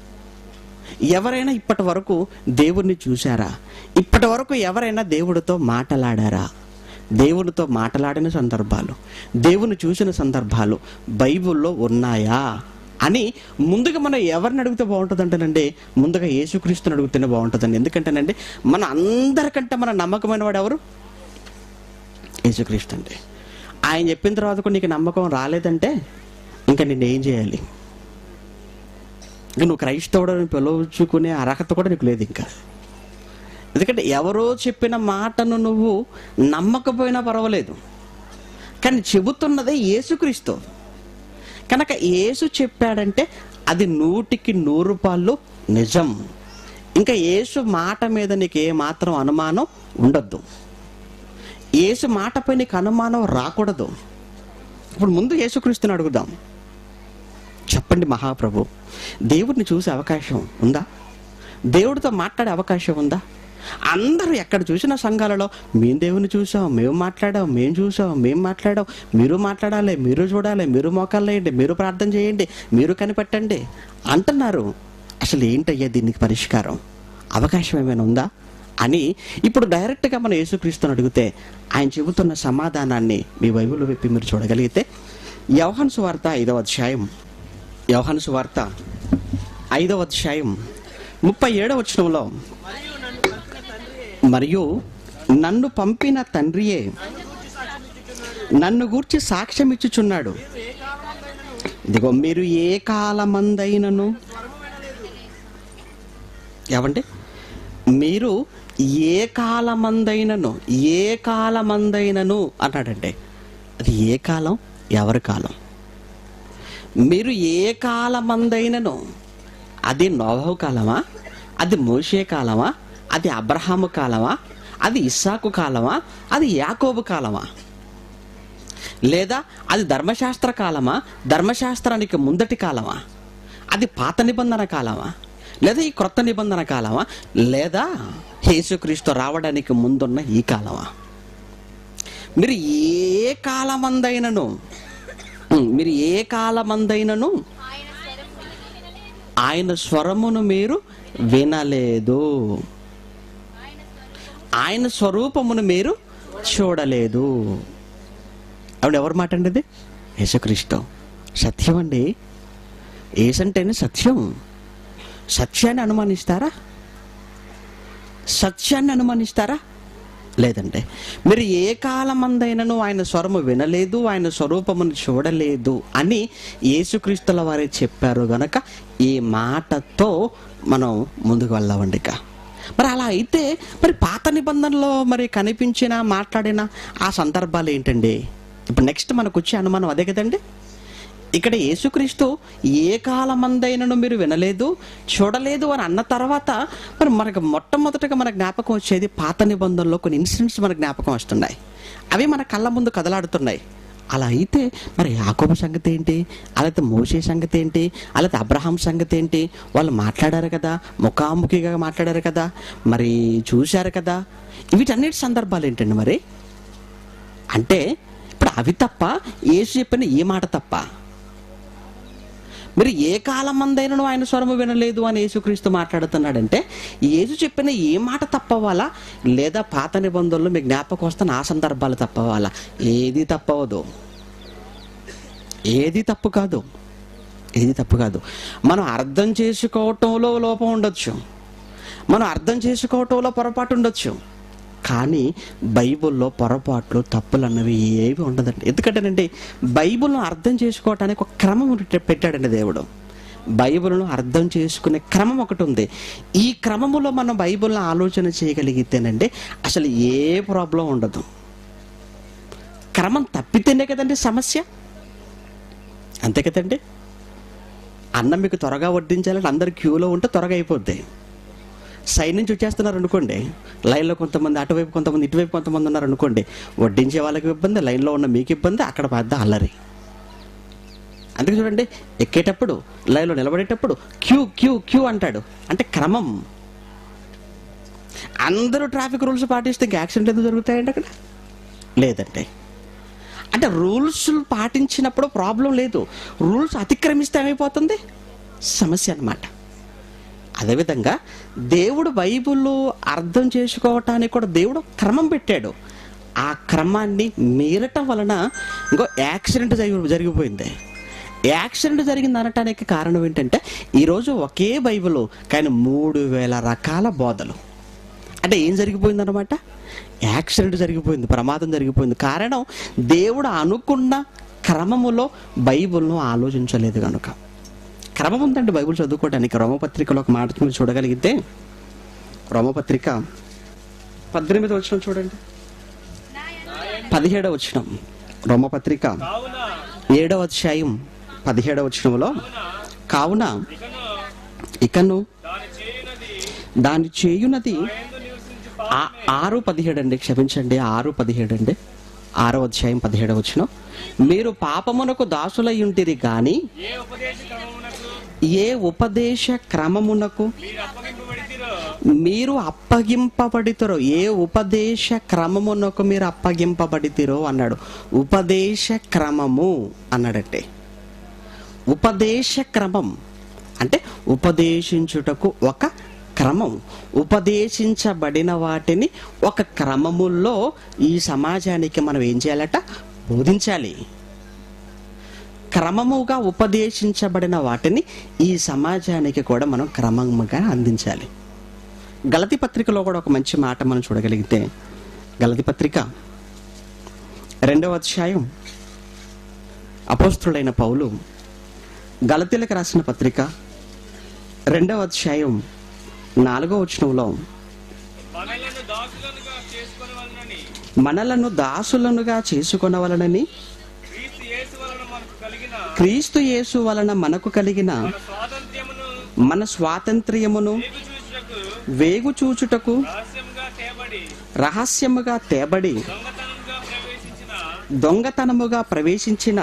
[SPEAKER 1] ఎవరైనా ఇప్పటి వరకు దేవుణ్ణి చూశారా ఇప్పటి వరకు ఎవరైనా దేవుడితో మాట్లాడారా దేవునితో మాట్లాడిన సందర్భాలు దేవుని చూసిన సందర్భాలు బైబిల్లో ఉన్నాయా అని ముందుగా మనం ఎవరిని అడిగితే బాగుంటుందంటేనండి ముందుగా యేసుక్రీస్తుని అడిగితేనే బాగుంటుందండి ఎందుకంటేనండి మన అందరికంటే మన నమ్మకమైన వాడు ఎవరు యేసుక్రీస్తు అండి ఆయన చెప్పిన తర్వాత కూడా నీకు నమ్మకం రాలేదంటే ఇంకా నిన్ను ఏం చేయాలి ఇంకా నువ్వు క్రైస్తవుడు అని పిలుచుకునే అర్హత కూడా నీకు లేదు ఇంకా ఎందుకంటే ఎవరో చెప్పిన మాటను నువ్వు నమ్మకపోయినా పర్వాలేదు కానీ చెబుతున్నదే యేసుక్రీస్తు కనుక యేసు చెప్పాడంటే అది నూటికి నూరు రూపాయలు నిజం ఇంకా యేసు మాట మీద నీకు ఏ మాత్రం అనుమానం ఉండొద్దు యేసు మాటపై నీకు అనుమానం రాకూడదు ఇప్పుడు ముందు యేసుక్రీస్తుని అడుగుదాం చెప్పండి మహాప్రభు దేవుడిని చూసే అవకాశం ఉందా దేవుడితో మాట్లాడే అవకాశం ఉందా అందరూ ఎక్కడ చూసిన సంఘాలలో మేము దేవుని చూసాం మేము మాట్లాడాం మేము చూసాం మేము మాట్లాడాం మీరు మాట్లాడాలి మీరు చూడాలి మీరు మోకాలు వేయండి మీరు ప్రార్థన చేయండి మీరు కనిపెట్టండి అంటున్నారు అసలు ఏంటయ్యా దీనికి పరిష్కారం అవకాశం ఏమైనా ఉందా అని ఇప్పుడు డైరెక్ట్గా మన యేసుక్రీస్తుని అడిగితే ఆయన చెబుతున్న సమాధానాన్ని మీ బైబిల్ విప్పి మీరు చూడగలిగితే యవహన్ సువార్త ఐదవ అధ్యాయం యోహాను సువార్త ఐదవ అధ్యాయం ముప్పై ఏడవ వచనంలో మరియు నన్ను పంపిన తండ్రియే నన్ను గూర్చి సాక్ష్యం ఇచ్చుచున్నాడు ఇదిగో మీరు ఏ కాలమందైనను ఏమండి మీరు ఏ కాలమందైనను ఏ కాలమందైనను అన్నాడండి అది ఏ కాలం ఎవరి కాలం మీరు ఏ కాలమందైనను అది నోవహు కాలమా అది మోషే కాలమా అది అబ్రహాము కాలమా అది ఇస్సాకు కాలమా అది యాకోబు కాలమా లేదా అది ధర్మశాస్త్ర కాలమా ధర్మశాస్త్రానికి ముందటి కాలమా అది పాత నిబంధన కాలమా లేదా ఈ క్రొత్త నిబంధన కాలమా లేదా యేసుక్రీస్తు రావడానికి ముందున్న ఈ కాలమా మీరు ఏ కాలమందైనను ఉమ్, మీరు ఏ కాలమందైనను ఆయన స్వరమును మీరు వినలేదు ఆయన స్వరూపమును మీరు చూడలేదు ఆవిడ ఎవరు మాట అండి ఇది యేసుక్రీస్తు సత్యం అండి ఏసంటేనే సత్యం సత్యాన్ని అనుమానిస్తారా సత్యాన్ని అనుమానిస్తారా లేదంటే మీరు ఏ కాలమందైనను ఆయన స్వరము వినలేదు ఆయన స్వరూపమును చూడలేదు అని యేసుక్రీస్తుల వారే చెప్పారు గనక ఈ మాటతో మనం ముందుకు వెళ్దామండి ఇక మరి అలా అయితే మరి పాత నిబంధనలో మరి కనిపించిన మాట్లాడిన ఆ సందర్భాలు ఏంటండి ఇప్పుడు నెక్స్ట్ మనకు వచ్చే అనుమానం అదే కదండి ఇక్కడ యేసుక్రీస్తు ఏ కాలమందైనను మీరు వినలేదు చూడలేదు అని అన్న తర్వాత మరి మనకు మొట్టమొదటిగా మన జ్ఞాపకం వచ్చేది పాత నిబంధనలో కొన్ని ఇన్సిడెంట్స్ మన జ్ఞాపకం వస్తున్నాయి అవి మన కళ్ళ ముందు కదలాడుతున్నాయి అలా అయితే మరి యాకోబు సంగతి ఏంటి అలాగే మోసే సంగతి ఏంటి అలాగే అబ్రహాం సంగతి ఏంటి వాళ్ళు మాట్లాడారు కదా ముఖాముఖిగా మాట్లాడారు కదా మరి చూశారు కదా వీటన్నిటి సందర్భాలు ఏంటండి మరి అంటే ఇప్పుడు అవి తప్ప ఏసు చెప్పిన ఏ మాట తప్ప మీరు ఏ కాలం మందైనను ఆయన స్వరము వినలేదు అని యేసుక్రీస్తు మాట్లాడుతున్నాడంటే యేసు చెప్పిన ఏ మాట తప్పవాలా లేదా పాత నిబంధనలు మీకు జ్ఞాపకం వస్తున్న ఆ సందర్భాలు తప్పవాలా ఏది తప్పవదు ఏది తప్పు కాదు ఏది తప్పు కాదు మనం అర్థం చేసుకోవటంలో లోపం ఉండొచ్చు మనం అర్థం చేసుకోవటంలో పొరపాటు ఉండొచ్చు కానీ బైబిల్లో పొరపాట్లు తప్పులు అన్నవి ఏవి ఉండదండి ఎందుకంటేనండి బైబిల్ను అర్థం చేసుకోవటానికి ఒక క్రమం పెట్ట- పెట్టాడండి దేవుడు బైబిల్ను అర్థం చేసుకునే క్రమం ఒకటి ఉంది ఈ క్రమములో మనం బైబిల్ని ఆలోచన చేయగలిగితేనండి అసలు ఏ ప్రాబ్లం ఉండదు క్రమం తప్పితేనే కదండి సమస్య అంతే కదండి అన్నం మీకు త్వరగా వడ్డించాలని అందరు క్యూలో ఉంటే త్వరగా అయిపోద్ది సైడ్ నుంచి వచ్చేస్తున్నారు అనుకోండి లైన్లో కొంతమంది అటువైపు కొంతమంది ఇటువైపు కొంతమంది ఉన్నారు అనుకోండి వడ్డించే వాళ్ళకి ఇబ్బంది లైన్లో ఉన్న మీకు ఇబ్బంది అక్కడ పెద్ద అల్లరి అందుకే చూడండి ఎక్కేటప్పుడు లైన్లో నిలబడేటప్పుడు క్యూ క్యూ క్యూ అంటాడు అంటే క్రమం అందరూ ట్రాఫిక్ రూల్స్ పాటిస్తే ఇంకా యాక్సిడెంట్ ఎందుకు జరుగుతాయండి అక్కడ లేదంటే అంటే రూల్స్ పాటించినప్పుడు ప్రాబ్లం లేదు రూల్స్ అతిక్రమిస్తే ఏమైపోతుంది సమస్య అన్నమాట అదేవిధంగా దేవుడు బైబిల్లో అర్థం చేసుకోవటానికి కూడా దేవుడు క్రమం పెట్టాడు ఆ క్రమాన్ని మీరటం వలన ఇంకో యాక్సిడెంట్ జరిగి జరిగిపోయింది యాక్సిడెంట్ జరిగింది అనటానికి కారణం ఏంటంటే ఈరోజు ఒకే బైబిల్ కానీ మూడు వేల రకాల బోధలు అంటే ఏం జరిగిపోయింది అనమాట యాక్సిడెంట్ జరిగిపోయింది ప్రమాదం జరిగిపోయింది కారణం దేవుడు అనుకున్న క్రమములో బైబిల్ను ఆలోచించలేదు కనుక క్రమం ఉందండి బైబిల్ చదువుకోవడానికి రోమపత్రికలో ఒక మాట మీరు చూడగలిగితే రోమపత్రిక పద్దెనిమిది వచ్చిన చూడండి పదిహేడవ వచ్చిన రోమపత్రిక
[SPEAKER 2] కావున
[SPEAKER 1] ఏడవ అధ్యాయం పదిహేడవ వచనంలో కావున
[SPEAKER 2] ఇకను
[SPEAKER 1] ఇకను
[SPEAKER 2] దాని చేయునది
[SPEAKER 1] దాన్ని చేయునది
[SPEAKER 2] ఎందు నివసించు
[SPEAKER 1] ఆ- ఆరు పదిహేడు అండి క్షమించండి ఆరు పదిహేడు అండి ఆరో అధ్యాయం పదిహేడు వచ్చిన మీరు పాపమునకు దాసులై ఉంటిరి కానీ
[SPEAKER 2] ఏ ఉపదేశ క్రమమునకు
[SPEAKER 1] ఏ ఉపదేశ క్రమమునకు
[SPEAKER 2] మీరు అప్పగింపబడితిరో
[SPEAKER 1] మీరు అప్పగింపబడితరో ఏ ఉపదేశ క్రమమునకు మీరు అప్పగింపబడితిరో అన్నాడు ఉపదేశ క్రమము అన్నాడంటే ఉపదేశ క్రమం అంటే ఉపదేశించుటకు ఒక క్రమం ఉపదేశించబడిన వాటిని ఒక క్రమముల్లో ఈ సమాజానికి మనం ఏం చేయాలట బోధించాలి క్రమముగా ఉపదేశించబడిన వాటిని ఈ సమాజానికి కూడా మనం క్రమంగా అందించాలి గలతి పత్రికలో కూడా ఒక మంచి మాట మనం చూడగలిగితే గలతి పత్రిక రెండవ అధ్యాయం అపోస్తుడైన పౌలు గలతీలకు రాసిన పత్రిక రెండవ అధ్యాయం నాలుగో వచనంలో
[SPEAKER 2] మనలను దాసులనుగా చేసుకుని వలనని
[SPEAKER 1] మనలను దాసులనుగా చేసుకొనవలనని
[SPEAKER 2] క్రీస్తు యేసు వలన మనకు కలిగిన
[SPEAKER 1] క్రీస్తు యేసు వలన మనకు కలిగిన
[SPEAKER 2] మన స్వాతంత్ర్యమును
[SPEAKER 1] మన స్వాతంత్ర్యమును
[SPEAKER 2] వేగు చూచుటకు
[SPEAKER 1] వేగు చూచుటకు
[SPEAKER 2] రహస్యంగా తేబడి
[SPEAKER 1] రహస్యముగా తేబడి
[SPEAKER 2] దొంగతనంగా ప్రవేశించిన
[SPEAKER 1] దొంగతనముగా ప్రవేశించిన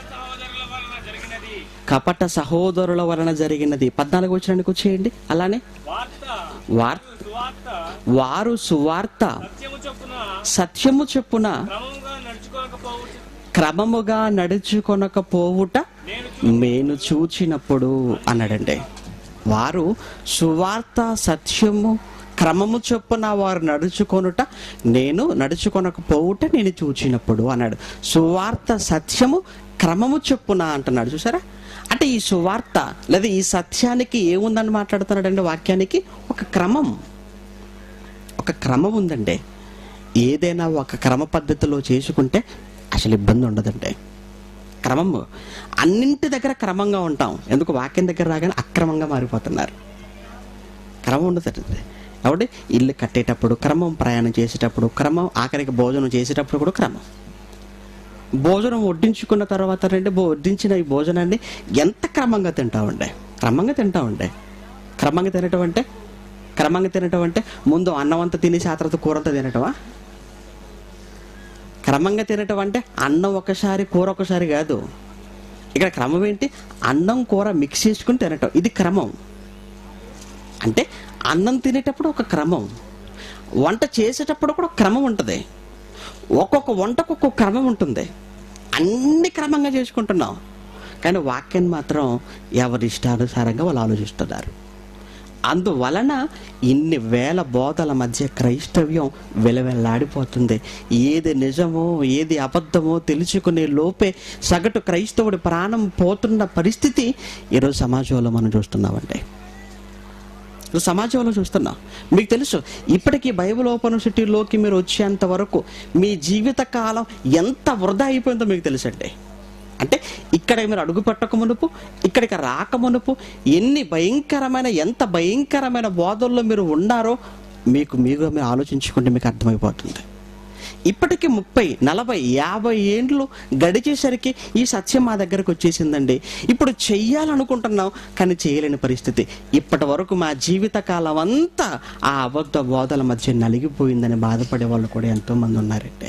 [SPEAKER 2] కపట సహోదరుల వలన జరిగినది
[SPEAKER 1] కపట సహోదరుల వలన జరిగినది పద్నాలుగు వచ్చినానికి వచ్చేయండి అలానే
[SPEAKER 2] వార్త
[SPEAKER 1] వార్
[SPEAKER 2] సువార్త
[SPEAKER 1] వారు సువార్త
[SPEAKER 2] సత్యము చొప్పున
[SPEAKER 1] సత్యము చెప్పున
[SPEAKER 2] క్రమంగా నడుచుకోకపోవచ్చు
[SPEAKER 1] క్రమముగా నడుచుకొనకపోవుట
[SPEAKER 2] నేను
[SPEAKER 1] నేను చూచినప్పుడు అన్నాడండి వారు సువార్త సత్యము క్రమము చొప్పున వారు నడుచుకొనుట నేను నడుచుకొనకపోవుట నేను చూచినప్పుడు అన్నాడు సువార్త సత్యము క్రమము చొప్పున అంటున్నాడు చూసారా అంటే ఈ సువార్త లేదా ఈ సత్యానికి ఏముందని మాట్లాడుతున్నాడండి వాక్యానికి ఒక క్రమం ఒక క్రమం ఉందండి ఏదైనా ఒక క్రమ పద్ధతిలో చేసుకుంటే అసలు ఇబ్బంది ఉండదండి క్రమము అన్నింటి దగ్గర క్రమంగా ఉంటాం ఎందుకు వాక్యం దగ్గర రాగానే అక్రమంగా మారిపోతున్నారు క్రమం ఉండదండి కాబట్టి ఇల్లు కట్టేటప్పుడు క్రమం ప్రయాణం చేసేటప్పుడు క్రమం ఆఖరికి భోజనం చేసేటప్పుడు కూడా క్రమం భోజనం వడ్డించుకున్న తర్వాత రండి భో- వడ్డించిన ఈ భోజనాన్ని ఎంత క్రమంగా తింటామండి క్రమంగా తింటామండి క్రమంగా తినటం అంటే క్రమంగా తినటం అంటే ముందు అన్నం అంతా తినేసి ఆ తర్వాత కూర అంతా తినటమా క్రమంగా తినటం అంటే అన్నం ఒకసారి కూర ఒకసారి కాదు ఇక్కడ క్రమం ఏంటి అన్నం కూర మిక్స్ చేసుకుని తినటం ఇది క్రమం అంటే అన్నం తినేటప్పుడు ఒక క్రమం వంట చేసేటప్పుడు కూడా ఒక క్రమం ఉంటుంది ఒక్కొక్క వంటకు ఒక్కొక్క క్రమం ఉంటుంది అన్ని క్రమంగా చేసుకుంటున్నాం కానీ వాక్యాన్ని మాత్రం ఎవరి ఇష్టానుసారంగా వాళ్ళు ఆలోచిస్తున్నారు అందువలన ఇన్ని వేల బోధల మధ్య క్రైస్తవ్యం వెలవెల్లాడిపోతుంది ఏది నిజమో ఏది అబద్ధమో తెలుసుకునే లోపే సగటు క్రైస్తవుడి ప్రాణం పోతున్న పరిస్థితి ఈరోజు సమాజంలో మనం చూస్తున్నామండి నువ్వు సమాజంలో చూస్తున్నావు మీకు తెలుసు ఇప్పటికీ బైబిల్ ఓపెన్ సిటీలోకి మీరు వచ్చేంత వరకు మీ జీవిత కాలం ఎంత వృధా అయిపోయిందో మీకు తెలుసండి అంటే ఇక్కడ మీరు అడుగు పెట్టక మునుపు ఇక్కడికి రాక మునుపు ఎన్ని భయంకరమైన ఎంత భయంకరమైన బోధల్లో మీరు ఉన్నారో మీకు మీరు మీరు ఆలోచించుకుంటే మీకు అర్థమైపోతుంది ఇప్పటికి ముప్పై నలభై యాభై ఏండ్లు గడిచేసరికి ఈ సత్యం మా దగ్గరకు వచ్చేసిందండి ఇప్పుడు చెయ్యాలనుకుంటున్నాం కానీ చేయలేని పరిస్థితి ఇప్పటి వరకు మా జీవిత కాలం అంతా ఆ అబద్ధ బోధల మధ్య నలిగిపోయిందని బాధపడే వాళ్ళు కూడా ఎంతో మంది ఉన్నారండి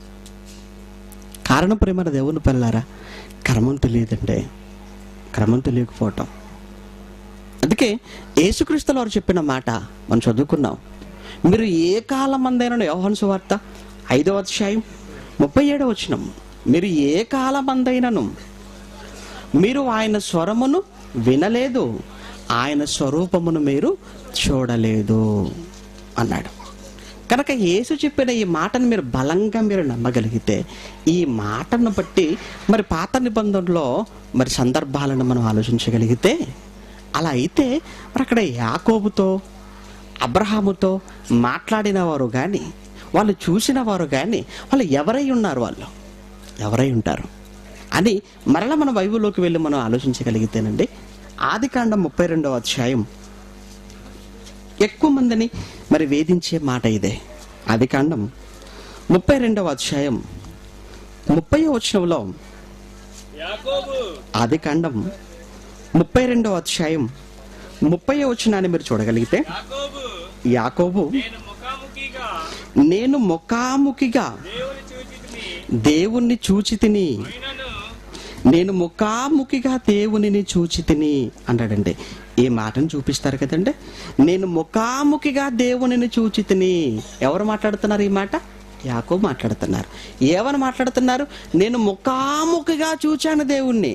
[SPEAKER 1] కారణం ప్రేమ దేవుని పిల్లారా క్రమం తెలియదండి క్రమం తెలియకపోవటం అందుకే యేసుక్రీస్తుల వారు చెప్పిన మాట మనం చదువుకున్నాం మీరు ఏ కాలం మందైనా యోహన్ సువార్త ఐదవ అధ్యాయం ముప్పై ఏడవ వచనం మీరు ఏ కాలమందైనను మీరు ఆయన స్వరమును వినలేదు ఆయన స్వరూపమును మీరు చూడలేదు అన్నాడు కనుక యేసు చెప్పిన ఈ మాటను మీరు బలంగా మీరు నమ్మగలిగితే ఈ మాటను బట్టి మరి పాత నిబంధనలో మరి సందర్భాలను మనం ఆలోచించగలిగితే అలా అయితే మరి అక్కడ యాకోబుతో అబ్రహాముతో మాట్లాడిన వారు కానీ వాళ్ళు చూసిన వారు కానీ వాళ్ళు ఎవరై ఉన్నారు వాళ్ళు ఎవరై ఉంటారు అని మరలా మన బైబిల్లోకి వెళ్ళి మనం ఆలోచించగలిగితేనండి ఆది కాండం ముప్పై రెండవ అధ్యాయం ఎక్కువ మందిని మరి వేధించే మాట ఇదే ఆది కాండం ముప్పై రెండవ అధ్యాయం ముప్పై వచనంలో
[SPEAKER 2] యాకోబు
[SPEAKER 1] ఆది కాండం ముప్పై రెండవ అధ్యాయం ముప్పై వచనాన్ని మీరు చూడగలిగితే
[SPEAKER 2] యాకోబు
[SPEAKER 1] యాకోబు
[SPEAKER 2] నేను ముఖాముఖిగా
[SPEAKER 1] నేను ముఖాముఖిగా
[SPEAKER 2] దేవుని చూచితిని
[SPEAKER 1] దేవుణ్ణి చూచి తిని
[SPEAKER 2] అయినను
[SPEAKER 1] నేను ముఖాముఖిగా దేవునిని చూచి తిని అన్నాడండి ఈ మాటను చూపిస్తారు కదండి నేను ముఖాముఖిగా దేవునిని చూచి తిని ఎవరు మాట్లాడుతున్నారు ఈ మాట యాకో మాట్లాడుతున్నారు ఏమని మాట్లాడుతున్నారు నేను ముఖాముఖిగా చూచాను దేవుణ్ణి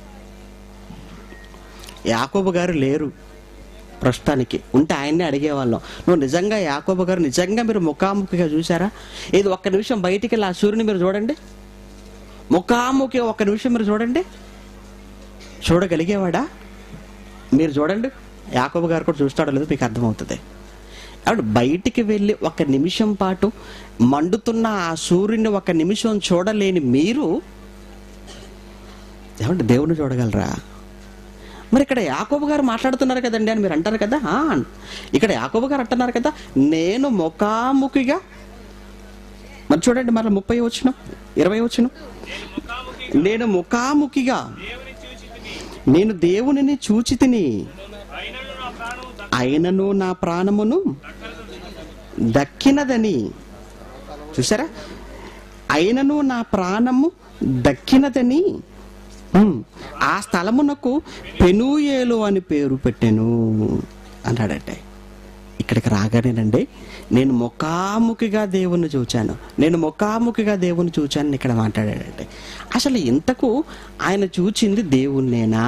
[SPEAKER 1] యాకోబు గారు లేరు ప్రస్తుతానికి ఉంటే ఆయన్నే అడిగేవాళ్ళం నువ్వు నిజంగా యాకోబు గారు నిజంగా మీరు ముఖాముఖిగా చూసారా ఇది ఒక్క నిమిషం బయటికి వెళ్ళి ఆ సూర్యుని మీరు చూడండి ముఖాముఖి ఒక్క నిమిషం మీరు చూడండి చూడగలిగేవాడా మీరు చూడండి యాకోబు గారు కూడా చూస్తాడో లేదో మీకు అర్థమవుతుంది కాబట్టి బయటికి వెళ్ళి ఒక నిమిషం పాటు మండుతున్న ఆ సూర్యుని ఒక నిమిషం చూడలేని మీరు ఏమంటే దేవుని చూడగలరా మరి ఇక్కడ యాకోబు గారు మాట్లాడుతున్నారు కదండి అని మీరు అంటారు కదా "ఆ." ఇక్కడ యాకోబు గారు అంటున్నారు కదా నేను ముఖాముఖిగా మరి చూడండి మరలా ముప్పై వచ్చిన ఇరవై వచ్చిన
[SPEAKER 2] నేను ముఖాముఖిగా
[SPEAKER 1] నేను ముఖాముఖిగా
[SPEAKER 2] దేవుని చూచితిని
[SPEAKER 1] నేను దేవునిని చూచి తిని
[SPEAKER 2] అయినను నా ప్రాణం
[SPEAKER 1] అయినను నా ప్రాణమును దక్కినదని చూసారా అయినను నా ప్రాణము దక్కినదని ఉమ్, ఆ స్థలమునకు పెనుయేలు అని పేరు పెట్టాను అన్నాడంటే ఇక్కడికి రాగానేనండి నేను ముఖాముఖిగా దేవుణ్ణి చూచాను నేను ముఖాముఖిగా దేవుని చూచాను ఇక్కడ మాట్లాడాడంటే అసలు ఇంతకు ఆయన చూచింది దేవుణ్ణేనా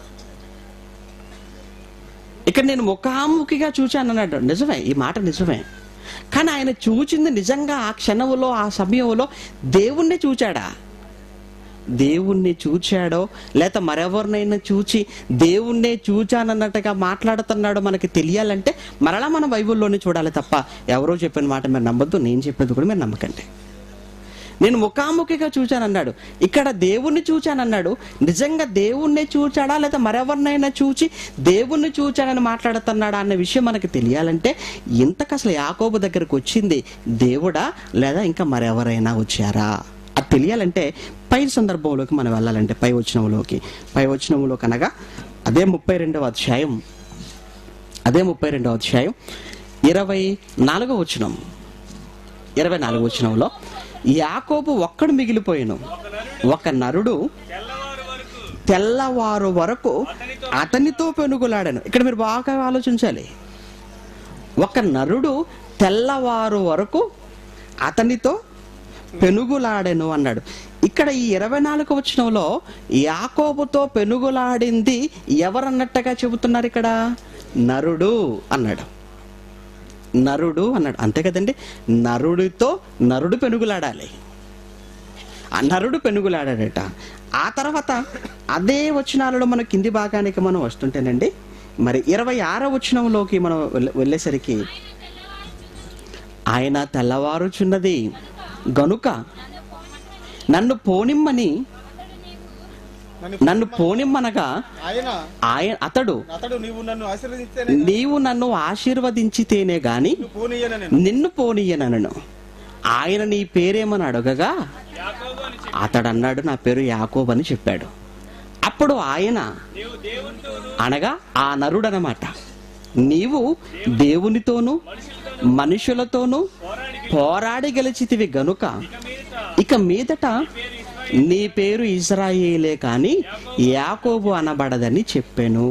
[SPEAKER 1] ఇక్కడ నేను ముఖాముఖిగా చూచాను అన్నాడు నిజమే ఈ మాట నిజమే కానీ ఆయన చూచింది నిజంగా ఆ క్షణంలో ఆ సమయంలో దేవుణ్ణి చూచాడా దేవుణ్ణి చూచాడో లేక మరెవరినైనా చూచి దేవుణ్ణే చూచానన్నట్టుగా మాట్లాడుతున్నాడో మనకి తెలియాలంటే మరలా మన బైబిల్లోనే చూడాలి తప్ప ఎవరో చెప్పిన మాట మీరు నమ్మద్దు నేను చెప్పేది కూడా మీరు నమ్మకండి నేను ముఖాముఖిగా చూచానన్నాడు ఇక్కడ దేవుణ్ణి చూచానన్నాడు నిజంగా దేవుణ్ణి చూచాడా లేదా మరెవరినైనా చూచి దేవుణ్ణి చూచాడని మాట్లాడుతున్నాడా అన్న విషయం మనకి తెలియాలంటే ఇంతకు అసలు యాకోబు దగ్గరకు వచ్చింది దేవుడా లేదా ఇంకా మరెవరైనా వచ్చారా అది తెలియాలంటే పై సందర్భంలోకి మనం వెళ్ళాలంటే పై వచనంలోకి పై వచనంలో కనగా అదే ముప్పై రెండవ అధ్యాయం అదే ముప్పై రెండవ అధ్యాయం ఇరవై నాలుగో వచనం ఇరవై నాలుగు వచనంలో యాకోబు ఒక్కడు మిగిలిపోయాను ఒక నరుడు
[SPEAKER 2] తెల్లవారు వరకు
[SPEAKER 1] తెల్లవారు వరకు అతనితో పెనుగులాడాను ఇక్కడ మీరు బాగా ఆలోచించాలి ఒక నరుడు తెల్లవారు వరకు అతనితో పెనుగులాడెను అన్నాడు ఇక్కడ ఈ ఇరవై నాలుగు వచనంలో యాకోబుతో పెనుగులాడింది ఎవరన్నట్టుగా చెబుతున్నారు ఇక్కడ నరుడు అన్నాడు నరుడు అన్నాడు అంతే కదండి నరుడితో నరుడు పెనుగులాడాలి ఆ నరుడు పెనుగులాడాడట ఆ తర్వాత అదే వచనాలలో మన కింది భాగానికి మనం వస్తుంటేనండి మరి ఇరవై ఆరో వచనంలోకి మనం వెళ్ళ- వెళ్ళేసరికి ఆయన తెల్లవారుచున్నది గనుక నన్ను పోనిమ్మని
[SPEAKER 3] నన్ను
[SPEAKER 1] నన్ను పోనిమ్మనగా
[SPEAKER 3] ఆయన
[SPEAKER 1] ఆయన అతడు
[SPEAKER 3] అతడు నీవు నన్ను ఆశీర్వదిస్తేనే
[SPEAKER 1] నీవు నన్ను ఆశీర్వదించితేనే గాని
[SPEAKER 3] నువ్వు పోనీయన నేను
[SPEAKER 1] నిన్ను పోనీయనను ఆయన నీ పేరేమని అడగగా
[SPEAKER 2] యాకోబు అని చెప్పి
[SPEAKER 1] అతడు అన్నాడు నా పేరు యాకోబ్ అని చెప్పాడు అప్పుడు ఆయన
[SPEAKER 2] నీవు దేవునితోను
[SPEAKER 1] అనగా ఆ నరుడు అన్నమాట నీవు దేవునితోనూ
[SPEAKER 2] మనుషులతోను
[SPEAKER 1] మనుషులతోనూ
[SPEAKER 2] పోరాడి
[SPEAKER 1] పోరాడి గెలిచితివి గనుక
[SPEAKER 2] ఇక మీదట
[SPEAKER 1] ఇక మీదట
[SPEAKER 2] పేరు ఇస్రాయేలు
[SPEAKER 1] నీ పేరు ఇజ్రాయేలే కాని యాకోబు అనబడదని చెప్పాను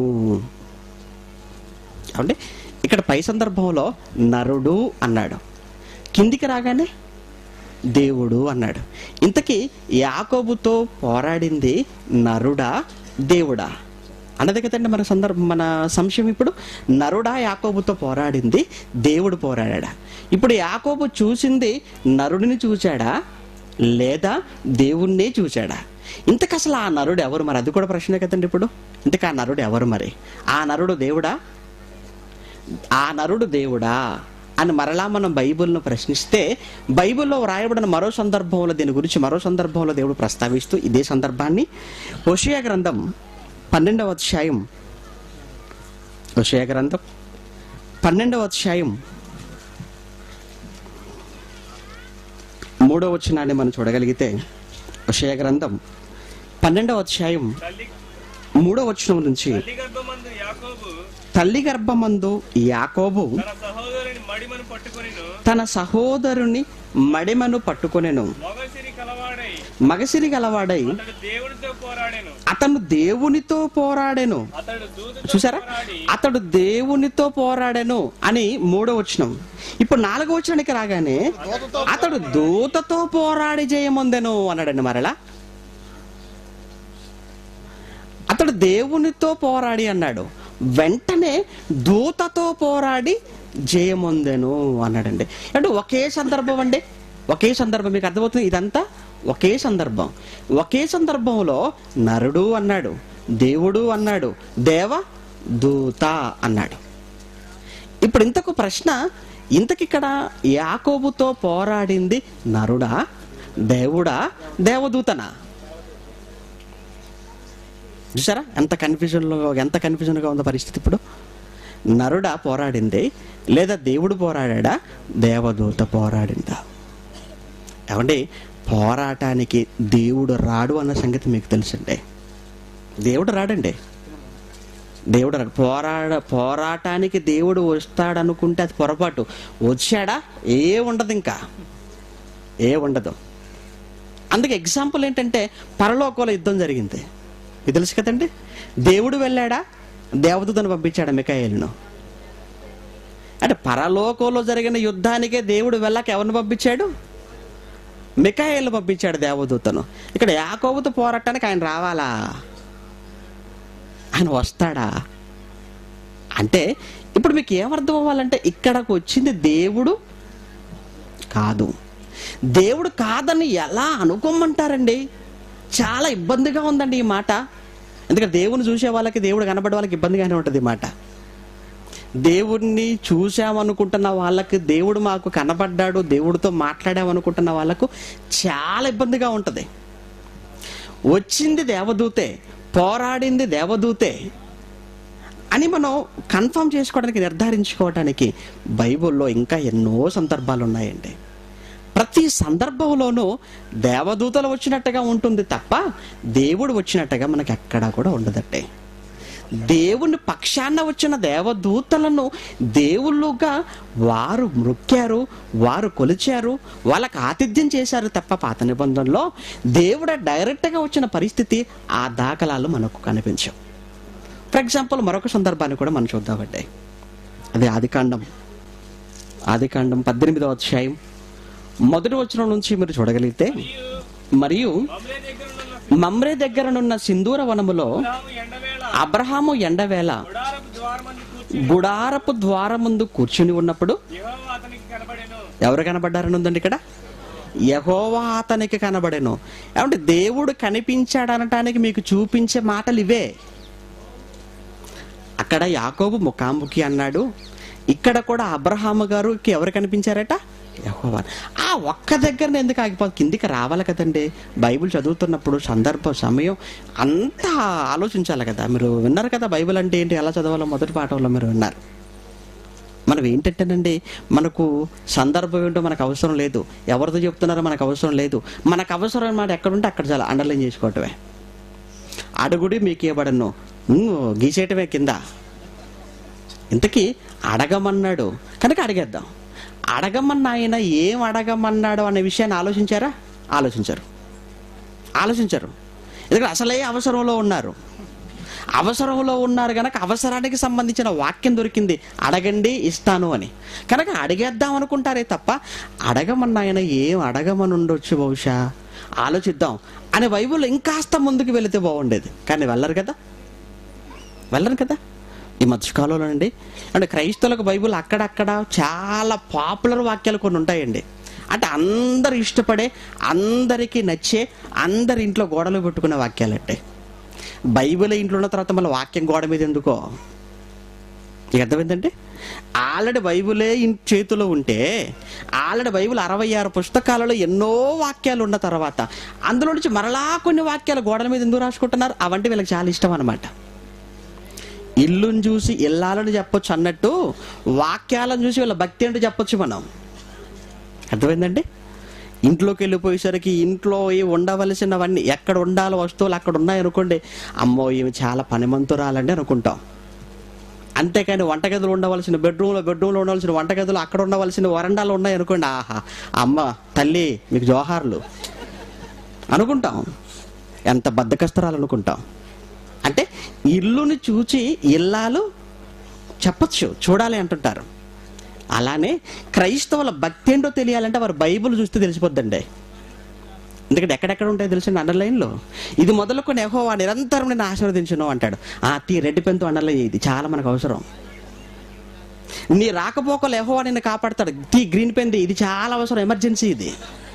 [SPEAKER 1] అంటే ఇక్కడ పై సందర్భంలో నరుడు అన్నాడు కిందికి రాగానే దేవుడు అన్నాడు ఇంతకీ యాకోబుతో పోరాడింది నరుడా దేవుడా అన్నది కదండి మన సందర్భం మన సంశయం ఇప్పుడు నరుడా యాకోబుతో పోరాడింది దేవుడు పోరాడా ఇప్పుడు యాకోబు చూసింది నరుడిని చూచాడా లేదా దేవుణ్ణే చూచాడా ఇంతకు అసలు ఆ నరుడు ఎవరు మరి అది కూడా ప్రశ్నే కదండి ఇప్పుడు ఇంతకు ఆ నరుడు ఎవరు మరి ఆ నరుడు దేవుడా ఆ నరుడు దేవుడా అని మరలా మనం బైబిల్ను ప్రశ్నిస్తే బైబిల్లో వ్రాయబడిన మరో సందర్భంలో దీని గురించి మరో సందర్భంలో దేవుడు ప్రస్తావిస్తూ ఇదే సందర్భాన్ని హోషియా గ్రంథం పన్నెండవ అధ్యాయం హోషియా గ్రంథం పన్నెండవ అధ్యాయం మూడవ వచనాన్ని మనం చూడగలిగితే హోషియా గ్రంథం పన్నెండవ అధ్యాయం
[SPEAKER 2] తల్లి
[SPEAKER 1] మూడవ వచనం నుంచి
[SPEAKER 2] తల్లి గర్భమందు యాకోబు
[SPEAKER 1] తల్లి గర్భమందు యాకోబు
[SPEAKER 2] తన సహోదరుని మడిమను పట్టుకొనిను
[SPEAKER 1] తన సహోదరుని మడిమను పట్టుకొనెను
[SPEAKER 2] మొగసిరి కలవాడై
[SPEAKER 1] మగసిరి గలవాడై
[SPEAKER 2] అతడు దేవునితో పోరాడెను
[SPEAKER 1] అతను దేవునితో పోరాడెను
[SPEAKER 2] అతడు దూతతో
[SPEAKER 1] చూసారా
[SPEAKER 2] పోరాడి
[SPEAKER 1] అతడు దేవునితో పోరాడెను అని మూడో వచనం ఇప్పుడు నాలుగో వచనానికి రాగానే అతడు దూతతో పోరాడి జయమొందెను అన్నాడండి మరలా అతడు దేవునితో పోరాడి అన్నాడు వెంటనే దూతతో పోరాడి జయమొందెను అన్నాడండి అంటే ఒకే సందర్భం అండి ఒకే సందర్భం మీకు అర్థమవుతుంది ఇదంతా ఒకే సందర్భం ఒకే సందర్భంలో నరుడు అన్నాడు దేవుడు అన్నాడు దేవ దూత అన్నాడు ఇప్పుడు ఇంతకు ప్రశ్న ఇంతకిక్కడ యాకోబుతో పోరాడింది నరుడా దేవుడా దేవదూతనా చూసారా ఎంత కన్ఫ్యూజన్లో ఎంత కన్ఫ్యూజన్గా ఉందో పరిస్థితి ఇప్పుడు నరుడా పోరాడింది లేదా దేవుడు పోరాడా దేవదూత పోరాడిందా ఏమండి పోరాటానికి దేవుడు రాడు అన్న సంగతి మీకు తెలుసండి దేవుడు రాడండి దేవుడు రాడు. పోరాడ పోరాటానికి దేవుడు వస్తాడనుకుంటే అది పొరపాటు వచ్చాడా ఏ ఉండదు ఇంకా ఏ ఉండదు అందుకే ఎగ్జాంపుల్ ఏంటంటే పరలోకంలో యుద్ధం జరిగింది ఇది తెలుసు కదండి దేవుడు వెళ్ళాడా దేవదూతను పంపించాడా మికాయేలును అంటే పరలోకంలో జరిగిన యుద్ధానికే దేవుడు వెళ్ళాక ఎవరిని పంపించాడు మికాయేలు పంపించాడు దేవదూతను ఇక్కడ యాకోబుతో పోరాటానికి ఆయన రావాలా ఆయన వస్తాడా అంటే ఇప్పుడు మీకు ఏమర్థం అవ్వాలంటే ఇక్కడకు వచ్చింది దేవుడు కాదు దేవుడు కాదని ఎలా అనుకోమంటారండి చాలా ఇబ్బందిగా ఉందండి ఈ మాట ఎందుకంటే దేవుని చూసే వాళ్ళకి దేవుడు కనబడే వాళ్ళకి ఇబ్బందిగానే ఉంటుంది ఈ మాట దేవుడిని చూసామనుకుంటున్న వాళ్ళకి దేవుడు మాకు కనబడ్డాడు దేవుడితో మాట్లాడామనుకుంటున్న వాళ్ళకు చాలా ఇబ్బందిగా ఉంటుంది వచ్చింది దేవదూతే పోరాడింది దేవదూతే అని మనం కన్ఫర్మ్ చేసుకోవడానికి నిర్ధారించుకోవడానికి బైబిల్లో ఇంకా ఎన్నో సందర్భాలు ఉన్నాయండి ప్రతి సందర్భంలోనూ దేవదూతలు వచ్చినట్టుగా ఉంటుంది తప్ప దేవుడు వచ్చినట్టుగా మనకి ఎక్కడా కూడా ఉండదట్టే దేవుని పక్షాన వచ్చిన దేవదూతలను దేవుళ్ళుగా వారు మృక్కారు వారు కొలిచారు వాళ్ళకి ఆతిథ్యం చేశారు తప్ప పాత నిబంధనలో దేవుడు డైరెక్ట్గా వచ్చిన పరిస్థితి ఆ దాఖలాలు మనకు కనిపించవు ఫర్ ఎగ్జాంపుల్ మరొక సందర్భాన్ని కూడా మనం చూద్దామండి అది ఆదికాండం ఆదికాండం పద్దెనిమిదవ అధ్యాయం మొదటి వచనం నుంచి మీరు చూడగలిగితే మరియు
[SPEAKER 2] మమ్లే దగ్గర ఉన్న
[SPEAKER 1] మమ్రే దగ్గరనున్న సింధూర వనములో
[SPEAKER 2] అబ్రాహాము ఎండవేళ
[SPEAKER 1] అబ్రహాము ఎండవేళ
[SPEAKER 2] గుడారపు ద్వారమందు కూర్చుని
[SPEAKER 1] గుడారపు ద్వారం ముందు కూర్చుని ఉన్నప్పుడు
[SPEAKER 2] యెహోవా అతనికి కనబడెను
[SPEAKER 1] ఎవరు కనబడ్డారని ఉందండి ఇక్కడ యహోవా అతనికి కనబడెను ఏమంటే దేవుడు కనిపించాడు అనటానికి మీకు చూపించే మాటలు ఇవే అక్కడ యాకోబు ముఖాముఖి అన్నాడు ఇక్కడ కూడా అబ్రహాము గారికి ఎవరు కనిపించారట యెహోవా ఆ ఒక్క దగ్గర ఎందుకు ఆగిపోతుంది కిందికి రావాలి కదండి బైబిల్ చదువుతున్నప్పుడు సందర్భం సమయం అంతా ఆలోచించాలి కదా మీరు విన్నారు కదా బైబిల్ అంటే ఏంటి ఎలా చదవాలో మొదటి పాఠంలో మీరు విన్నారు మనం ఏంటంటేనండి మనకు సందర్భం ఏంటో మనకు అవసరం లేదు ఎవరితో చెప్తున్నారో మనకు అవసరం లేదు మనకు అవసరం మాట ఎక్కడుంటే అక్కడ చాలా అండర్లైన్ చేసుకోవటమే అడుగుడి మీకు ఇవ్వబడను ఉమ్, గీసేయటమే కింద ఇంతకీ అడగమన్నాడు కనుక అడిగేద్దాం అడగమన్న ఆయన ఏం అడగమన్నాడు అనే విషయాన్ని ఆలోచించారా ఆలోచించారు ఆలోచించారు ఎందుకంటే అసలే అవసరంలో ఉన్నారు అవసరంలో ఉన్నారు కనుక అవసరానికి సంబంధించిన వాక్యం దొరికింది అడగండి ఇస్తాను అని కనుక అడిగేద్దాం అనుకుంటారే తప్ప అడగమన్న ఆయన ఏం అడగమని ఉండొచ్చు బహుశా ఆలోచిద్దాం అనే బైబుల్ ఇంకాస్త ముందుకు వెళితే బాగుండేది కానీ వెళ్ళరు కదా వెళ్ళరు కదా ఈ మధ్యకాలంలో అండి అంటే క్రైస్తవులకు బైబుల్ అక్కడక్కడ చాలా పాపులర్ వాక్యాలు కొన్ని ఉంటాయండి అంటే అందరు ఇష్టపడే అందరికీ నచ్చే అందరి ఇంట్లో గోడలు పెట్టుకునే వాక్యాలు అంటే బైబిల్ ఇంట్లో ఉన్న తర్వాత మళ్ళీ వాక్యం గోడ మీద ఎందుకో నీకు అర్థమైందంటే ఆల్రెడీ బైబిలే ఇన్ చేతిలో ఉంటే ఆల్రెడీ బైబిల్ అరవై ఆరు పుస్తకాలలో ఎన్నో వాక్యాలు ఉన్న తర్వాత అందులో నుంచి మరలా కొన్ని వాక్యాలు గోడల మీద ఎందుకు రాసుకుంటున్నారు అవంటే వీళ్ళకి చాలా ఇష్టం అనమాట ఇల్లుని చూసి ఇల్లాలని చెప్పొచ్చు అన్నట్టు వాక్యాలను చూసి వీళ్ళ భక్తి అంటే చెప్పొచ్చు మనం అర్థమైందండి ఇంట్లోకి వెళ్ళిపోయేసరికి ఇంట్లో ఏ ఉండవలసినవన్నీ ఎక్కడ ఉండాలో వస్తువులు అక్కడ ఉన్నాయనుకోండి అమ్మో ఇవి చాలా పనిమంతురాలండి అనుకుంటాం అంతేకాని వంటగదులు ఉండవలసిన బెడ్రూమ్లో బెడ్రూమ్లో ఉండవలసిన వంటగదులు అక్కడ ఉండవలసిన వరండాలు ఉన్నాయి అనుకోండి ఆహా అమ్మ తల్లి మీకు జోహార్లు అనుకుంటాం ఎంత బద్దకస్తరాలు అనుకుంటాం అంటే ఇల్లుని చూచి ఇల్లాలు చెప్పచ్చు చూడాలి అంటుంటారు అలానే క్రైస్తవుల భక్తి ఏంటో తెలియాలంటే వారు బైబిల్ చూస్తే తెలిసిపోద్దండి ఎందుకంటే ఎక్కడెక్కడ ఉంటాయో తెలిసిన అండర్లైన్లో ఇది మొదలుకొని ఎహోవా నిరంతరం నేను ఆశీర్వదించను అంటాడు ఆ తీ రెడ్డి పెంతో అండర్లైన్ ఇది చాలా మనకు అవసరం నీ రాకపోకలు ఎహోవా నిన్ను కాపాడతాడు తీ గ్రీన్ పెన్ ఇది చాలా అవసరం ఎమర్జెన్సీ ఇది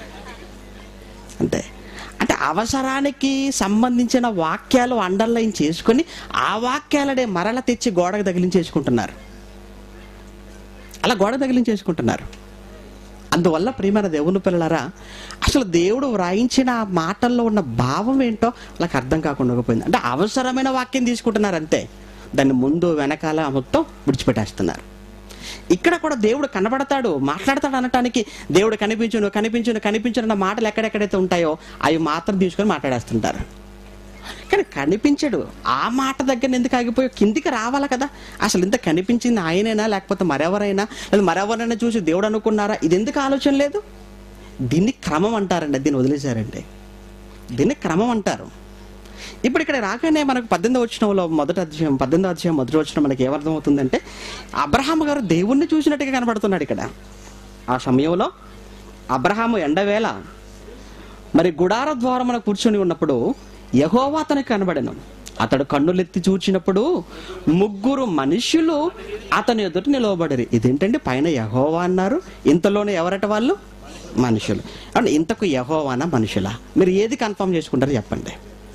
[SPEAKER 1] అంతే అంటే అవసరానికి సంబంధించిన వాక్యాలు అండర్లైన్ చేసుకొని ఆ వాక్యాలనే మరల తెచ్చి గోడకు తగిలించేసుకుంటున్నారు అలా గోడ తగిలించేసుకుంటున్నారు అందువల్ల ప్రియమైన దేవుని పిల్లలారా అసలు దేవుడు వ్రాయించిన ఆ మాటల్లో ఉన్న భావం ఏంటో వాళ్ళకి అర్థం కాకుండా పోయింది అంటే అవసరమైన వాక్యం తీసుకుంటున్నారు అంతే దాన్ని ముందు వెనకాల మొత్తం విడిచిపెట్టేస్తున్నారు ఇక్కడ కూడా దేవుడు కనబడతాడు మాట్లాడతాడు అనటానికి దేవుడు కనిపించును కనిపించును కనిపించును అన్న మాటలు ఎక్కడెక్కడైతే ఉంటాయో అవి మాత్రం తీసుకొని మాట్లాడేస్తుంటారు కానీ కనిపించడు ఆ మాట దగ్గర ఎందుకు ఆగిపోయి కిందికి రావాలి కదా అసలు ఇంత కనిపించింది ఆయనైనా లేకపోతే మరెవరైనా లేదా మరెవరైనా చూసి దేవుడు అనుకున్నారా ఇది ఎందుకు ఆలోచన లేదు దీన్ని క్రమం అంటారండి దీన్ని వదిలేశారండి దీన్ని క్రమం అంటారు ఇప్పుడు ఇక్కడ రాగానే మనకు పద్దెనిమిది వచ్చినంలో మొదటి అధ్యాయం పద్దెనిమిది అధ్యాయం మొదటి వచ్చిన మనకి ఏమర్థం అవుతుందంటే అబ్రహాం గారు దేవుణ్ణి చూసినట్టుగా కనబడుతున్నాడు ఇక్కడ ఆ సమయంలో అబ్రహాము ఎండవేళ మరి గుడార ద్వారమున కూర్చొని ఉన్నప్పుడు యహోవా అతనికి కనబడెను అతడు కన్నులెత్తి చూచినప్పుడు ముగ్గురు మనుష్యులు అతని ఎదుట నిలవబడరు ఇదేంటంటే పైన యహోవా అన్నారు ఇంతలోనే ఎవరట వాళ్ళు మనుషులు అంటే ఇంతకు యహోవానా మనుషులా మీరు ఏది కన్ఫర్మ్ చేసుకుంటారో చెప్పండి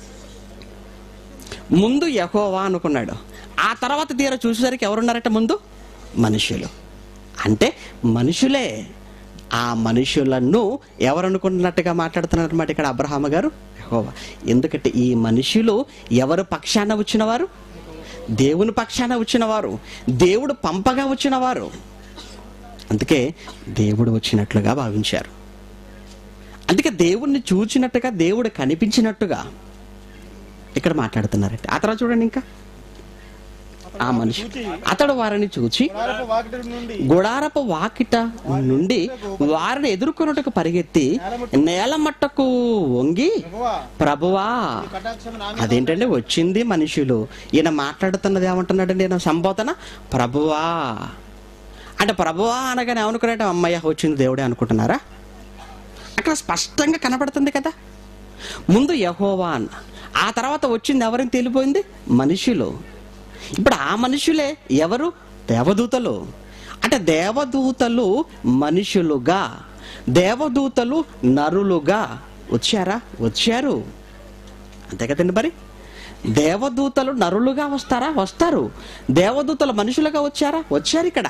[SPEAKER 1] ముందు యహోవా అనుకున్నాడు ఆ తర్వాత తీర చూసేసరికి ఎవరున్నారట ముందు మనుషులు అంటే మనుషులే ఆ మనుషులను ఎవరు అనుకున్నట్టుగా మాట్లాడుతున్నారు అనమాట ఇక్కడ అబ్రహామ గారు యెహోవా ఎందుకంటే ఈ మనుషులు ఎవరు పక్షాన వచ్చినవారు దేవుని పక్షాన వచ్చినవారు దేవుడు పంపగా వచ్చినవారు అందుకే దేవుడు వచ్చినట్లుగా భావించారు అందుకే దేవుణ్ణి చూచినట్టుగా దేవుడు కనిపించినట్టుగా ఇక్కడ మాట్లాడుతున్నారంటే ఆ తర్వాత చూడండి ఇంకా ఆ మనిషి అతడు వారిని చూచి
[SPEAKER 3] గుడారపు వాకిటి నుండి
[SPEAKER 1] గుడారపు వాకిట నుండి వారిని ఎదుర్కొన్నట్టుకు పరిగెత్తి నేల మట్టకు వంగి
[SPEAKER 3] ప్రభువా
[SPEAKER 1] ప్రభువా
[SPEAKER 3] ఈ కటాక్షం నా మీద
[SPEAKER 1] అదేంటంటే వచ్చింది మనుషులు ఈయన మాట్లాడుతున్నది ఏమంటున్నాడండి ఈయన సంబోధన ప్రభువా అంటే ప్రభువా అనగానే ఏమనుకున్నట్టు అమ్మయ్య వచ్చింది దేవుడే అనుకుంటున్నారా అక్కడ స్పష్టంగా కనబడుతుంది కదా ముందు యహోవా అన్న ఆ తర్వాత వచ్చింది ఎవరిని తేలిపోయింది మనుషులు ఇప్పుడు ఆ మనుషులే ఎవరు దేవదూతలు అంటే దేవదూతలు మనుషులుగా దేవదూతలు నరులుగా వచ్చారా వచ్చారు అంతే కదండి మరి దేవదూతలు నరులుగా వస్తారా వస్తారు దేవదూతలు మనుషులుగా వచ్చారా వచ్చారు ఇక్కడ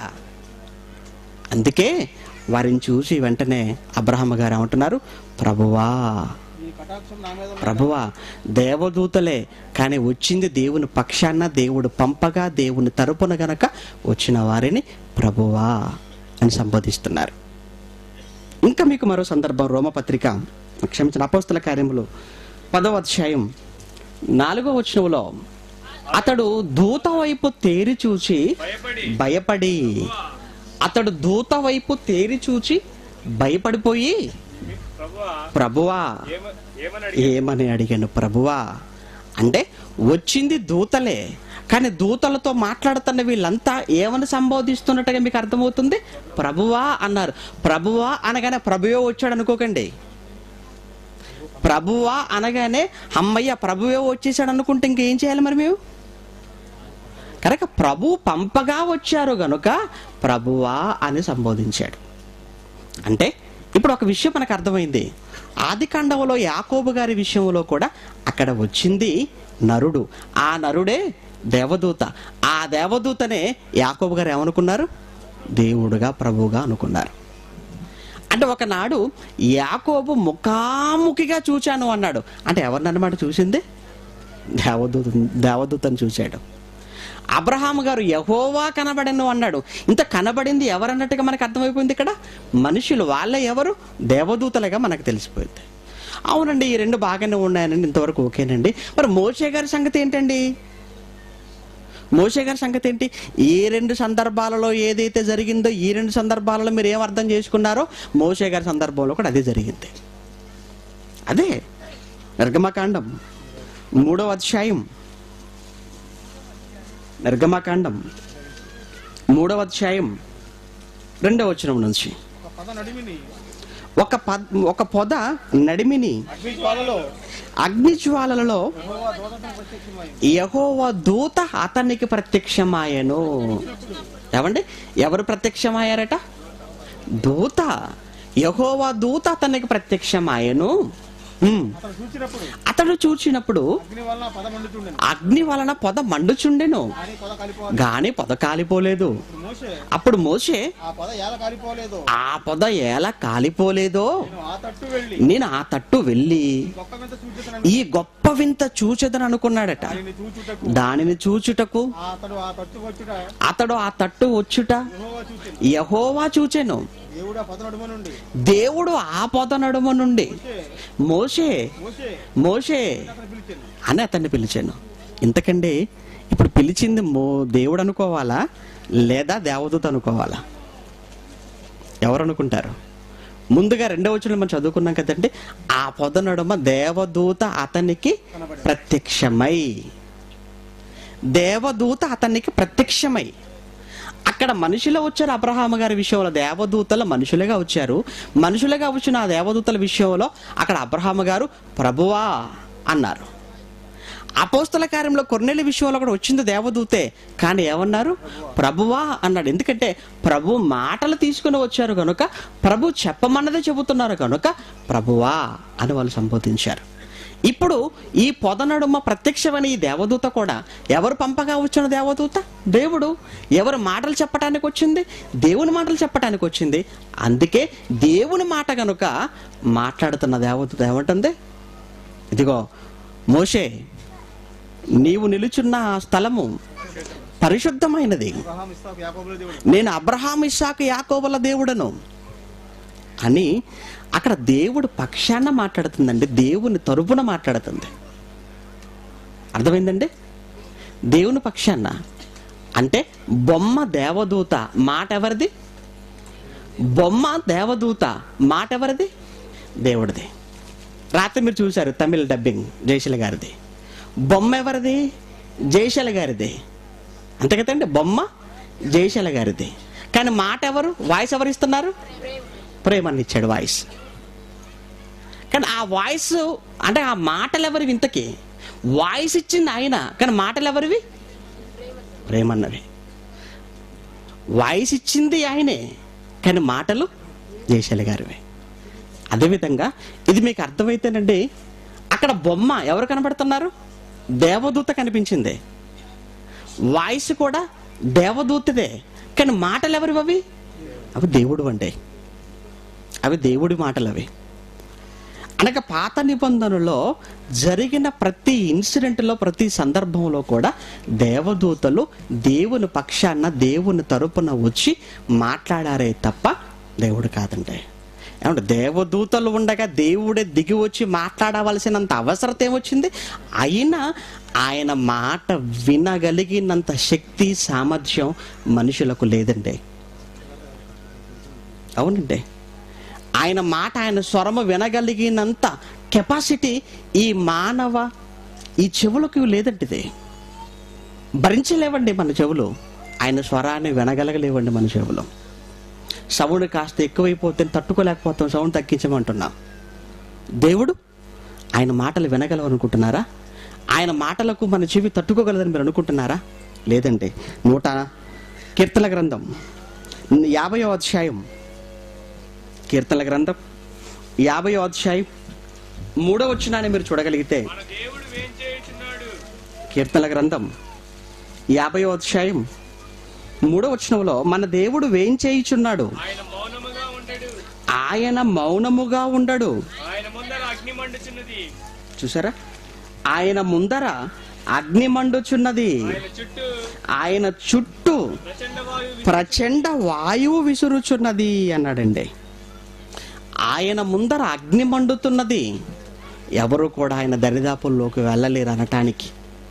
[SPEAKER 1] అందుకే వారిని చూసి వెంటనే అబ్రహం గారు ఏమంటున్నారు ప్రభువా
[SPEAKER 3] ఈ కటాక్షం నా మీద ఉన్న
[SPEAKER 1] ప్రభువా దేవదూతలే కానీ వచ్చింది దేవుని పక్షాన దేవుడు పంపగా దేవుని తరపున గనక వచ్చిన వారిని ప్రభువా అని సంబోధిస్తున్నారు ఇంకా మీకు మరో సందర్భం రోమపత్రిక క్షమించిన అపోస్తల కార్యములు పదవ అధ్యాయం నాలుగో వచనంలో అతడు దూత వైపు తేరి చూచి
[SPEAKER 2] భయపడి
[SPEAKER 1] భయపడి అతడు దూత వైపు తేరి చూచి భయపడిపోయి
[SPEAKER 2] ప్రభువా
[SPEAKER 1] ప్రభువా
[SPEAKER 2] ఏమ ఏమని అడిగి
[SPEAKER 1] ఏమని అడిగాను ప్రభువా అంటే వచ్చింది దూతలే కానీ దూతలతో మాట్లాడుతున్న వీళ్ళంతా ఏమని సంబోధిస్తున్నట్టుగా మీకు అర్థమవుతుంది ప్రభువా అన్నారు ప్రభువా అనగానే ప్రభువే వచ్చాడు అనుకోకండి ప్రభువా అనగానే అమ్మయ్య ప్రభువే వచ్చేసాడు అనుకుంటే ఇంకేం చేయాలి మరి మేము కనుక ప్రభు పంపగా వచ్చారు గనుక ప్రభువా అని సంబోధించాడు అంటే ఇప్పుడు ఒక విషయం మనకు అర్థమైంది ఆది కాండంలో యాకోబు గారి విషయంలో కూడా అక్కడ వచ్చింది నరుడు ఆ నరుడే దేవదూత ఆ దేవదూతనే యాకోబు గారు ఏమనుకున్నారు దేవుడుగా ప్రభువుగా అనుకున్నారు అంటే ఒకనాడు యాకోబు ముఖాముఖిగా చూచాను అన్నాడు అంటే ఎవరినన్నమాట చూసింది దేవదూత దేవదూతను చూశాడు అబ్రహాం గారు యహోవా కనబడను అన్నాడు ఇంత కనబడింది ఎవరన్నట్టుగా మనకు అర్థమైపోయింది ఇక్కడ మనుషులు వాళ్ళే ఎవరు దేవదూతలుగా మనకు తెలిసిపోయింది అవునండి ఈ రెండు బాగానే ఉన్నాయనండి ఇంతవరకు ఓకేనండి మరి మోషే గారి సంగతి ఏంటండి మోషే గారి సంగతి ఏంటి ఈ రెండు సందర్భాలలో ఏదైతే జరిగిందో ఈ రెండు సందర్భాలలో మీరు ఏం అర్థం చేసుకున్నారో మోషే గారి సందర్భంలో కూడా అదే జరిగింది అదే నిర్గమకాండం మూడవ అధ్యాయం నిర్గమకాండం మూడవ అధ్యాయం రెండవ వచనం నుంచి
[SPEAKER 3] ఒక పద నడిమిని
[SPEAKER 1] ఒక పద్ ఒక పొద నడిమిని
[SPEAKER 3] అగ్ని జ్వాలలో
[SPEAKER 1] అగ్నిజ్వాలలలో
[SPEAKER 3] యెహోవా దూతకు ప్రత్యక్షమై
[SPEAKER 1] యహోవ దూత అతనికి ప్రత్యక్షమాయను ఏమండి ఎవరు ప్రత్యక్షమయ్యారట దూత యహోవా దూత అతనికి ప్రత్యక్షమాయను ఉమ్.
[SPEAKER 3] అతను చూసినప్పుడు
[SPEAKER 1] అతడు చూచినప్పుడు
[SPEAKER 3] అగ్ని వలన పద మండుచుండెను
[SPEAKER 1] అగ్ని వలన పొద మండుచుండెను
[SPEAKER 3] కానీ పద కాలిపోవాలి
[SPEAKER 1] గాని పొద కాలిపోలేదు
[SPEAKER 3] ఇప్పుడు మోషే
[SPEAKER 1] అప్పుడు మోసే
[SPEAKER 3] ఆ పద ఎలా కాలిపోలేదు
[SPEAKER 1] ఆ పొద ఎలా కాలిపోలేదో
[SPEAKER 3] నేను ఆ తట్టు వెళ్ళి
[SPEAKER 1] నేను ఆ తట్టు వెళ్ళి
[SPEAKER 3] గొప్ప వింత చూచుతున్నాను
[SPEAKER 1] ఈ గొప్ప వింత చూచెదను అనుకున్నాడట
[SPEAKER 3] దానిని చూచుటకు
[SPEAKER 1] దానిని చూచుటకు
[SPEAKER 3] ఆ అతడు ఆ తట్టు వచ్చుట
[SPEAKER 1] అతడు ఆ తట్టు వచ్చుట
[SPEAKER 3] యెహోవా చూచెను
[SPEAKER 1] యహోవా చూచెను
[SPEAKER 3] దేవుడు ఆ పద నడుమ నుండి
[SPEAKER 1] దేవుడు ఆ పొద నడుమ నుండి
[SPEAKER 3] మోషే
[SPEAKER 1] మోషే
[SPEAKER 3] మోషే
[SPEAKER 1] మోషే
[SPEAKER 3] అతను పిలిచాను
[SPEAKER 1] అని అతన్ని పిలిచాను ఇంతకండి ఇప్పుడు పిలిచింది మో దేవుడు అనుకోవాలా లేదా దేవదూత అనుకోవాలా ఎవరు అనుకుంటారు ముందుగా రెండవ వచనం మనం చదువుకున్నాం కదండి ఆ పొద నడుమ దేవదూత అతనికి ప్రత్యక్షమై దేవదూత అతనికి ప్రత్యక్షమై అక్కడ మనుషులు వచ్చారు అబ్రహాం గారి విషయంలో దేవదూతలు మనుషులుగా వచ్చారు మనుషులుగా వచ్చిన ఆ దేవదూతల విషయంలో అక్కడ అబ్రహాం గారు ప్రభువా అన్నారు అపోస్తల కార్యంలో కొన్నేళ్ళ విషయంలో కూడా వచ్చింది దేవదూతే కానీ ఏమన్నారు ప్రభువా అన్నాడు ఎందుకంటే ప్రభు మాటలు తీసుకుని వచ్చారు కనుక ప్రభు చెప్పమన్నదే చెబుతున్నారు కనుక ప్రభువా అని వాళ్ళు సంబోధించారు ఇప్పుడు ఈ పొద నడుమ ప్రత్యక్షమైన ఈ దేవదూత కూడా ఎవరు పంపగా వచ్చిన దేవదూత దేవుడు ఎవరు మాటలు చెప్పడానికి వచ్చింది దేవుని మాటలు చెప్పడానికి వచ్చింది అందుకే దేవుని మాట గనుక మాట్లాడుతున్న దేవదూత ఏమంటుంది ఇదిగో మోషే నీవు నిలుచున్న ఆ స్థలము పరిశుద్ధమైనది
[SPEAKER 3] అబ్రహాం ఇస్సాకు యాకోబుల దేవుడు
[SPEAKER 1] నేను అబ్రహాం ఇస్సాకు యాకోబుల దేవుడను అని అక్కడ దేవుడు పక్షాన మాట్లాడుతుందండి దేవుని తరపున మాట్లాడుతుంది అర్థమైందండి దేవుని పక్షాన అంటే బొమ్మ దేవదూత మాట ఎవరిది బొమ్మ దేవదూత మాట ఎవరిది దేవుడిది రాత్రి మీరు చూశారు తమిళ డబ్బింగ్ జయశీల గారిది బొమ్మ ఎవరిది జయశీల గారిది అంతే కదండి బొమ్మ జయశీల గారిది కానీ మాట ఎవరు వాయిస్ ఎవరు ఇస్తున్నారు ప్రేమని ఇచ్చాడు వాయిస్ కానీ ఆ వాయిస్ అంటే ఆ మాటలు ఎవరివి ఇంతకి వాయిస్ ఇచ్చింది ఆయన కానీ మాటలు ఎవరివి ప్రేమన్నవి వాయిస్ ఇచ్చింది ఆయనే కానీ మాటలు జయశాలి గారివే అదేవిధంగా ఇది మీకు అర్థమైతేనండి అక్కడ బొమ్మ ఎవరు కనబడుతున్నారు దేవదూత కనిపించింది వాయిస్ కూడా దేవదూతదే కానీ మాటలు ఎవరివి అవి అవి దేవుడు అండి అవి దేవుడి మాటలు అవి అనగా పాత నిబంధనలో జరిగిన ప్రతి ఇన్సిడెంట్లో ప్రతి సందర్భంలో కూడా దేవదూతలు దేవుని పక్షాన దేవుని తరపున వచ్చి మాట్లాడారే తప్ప దేవుడు కాదండి ఏమంటే దేవదూతలు ఉండగా దేవుడే దిగి వచ్చి మాట్లాడవలసినంత అవసరత ఏమొచ్చింది అయినా ఆయన మాట వినగలిగినంత శక్తి సామర్థ్యం మనుషులకు లేదండి అవునండి ఆయన మాట ఆయన స్వరము వినగలిగినంత కెపాసిటీ ఈ మానవ ఈ చెవులకు లేదంటిది భరించలేవండి మన చెవులు ఆయన స్వరాన్ని వినగలగలేవండి మన చెవులు సౌండ్ కాస్త ఎక్కువైపోతే తట్టుకోలేకపోతాం సౌండ్ తగ్గించమంటున్నాం దేవుడు ఆయన మాటలు వినగలవనుకుంటున్నారా ఆయన మాటలకు మన చెవి తట్టుకోగలదని మీరు అనుకుంటున్నారా లేదండి నూట కీర్తన గ్రంథం యాభయో అధ్యాయం కీర్తనల గ్రంథం యాభై అధ్యాయం మూడో వచ్చినాన్ని మీరు చూడగలిగితే
[SPEAKER 2] మన దేవుడు ఏం చేయుచున్నాడు
[SPEAKER 1] కీర్తనల గ్రంథం యాభై అధ్యాయం మూడో వచనంలో మన దేవుడు వేం చేయుచున్నాడు
[SPEAKER 2] ఆయన మౌనముగా ఉండడు
[SPEAKER 1] ఆయన మౌనముగా ఉండడు
[SPEAKER 2] ఆయన ముందర అగ్ని మండుచున్నది
[SPEAKER 1] చూసారా ఆయన ముందర అగ్ని మండుచున్నది
[SPEAKER 2] ఆయన చుట్టూ
[SPEAKER 1] ఆయన చుట్టూ
[SPEAKER 2] ప్రచండ వాయువు
[SPEAKER 1] ప్రచండ వాయువు విసురుచున్నది అన్నాడండి ఆయన ముందర అగ్ని మండుతున్నది ఎవరు కూడా ఆయన దరిదాపుల్లోకి వెళ్ళలేరు అనటానికి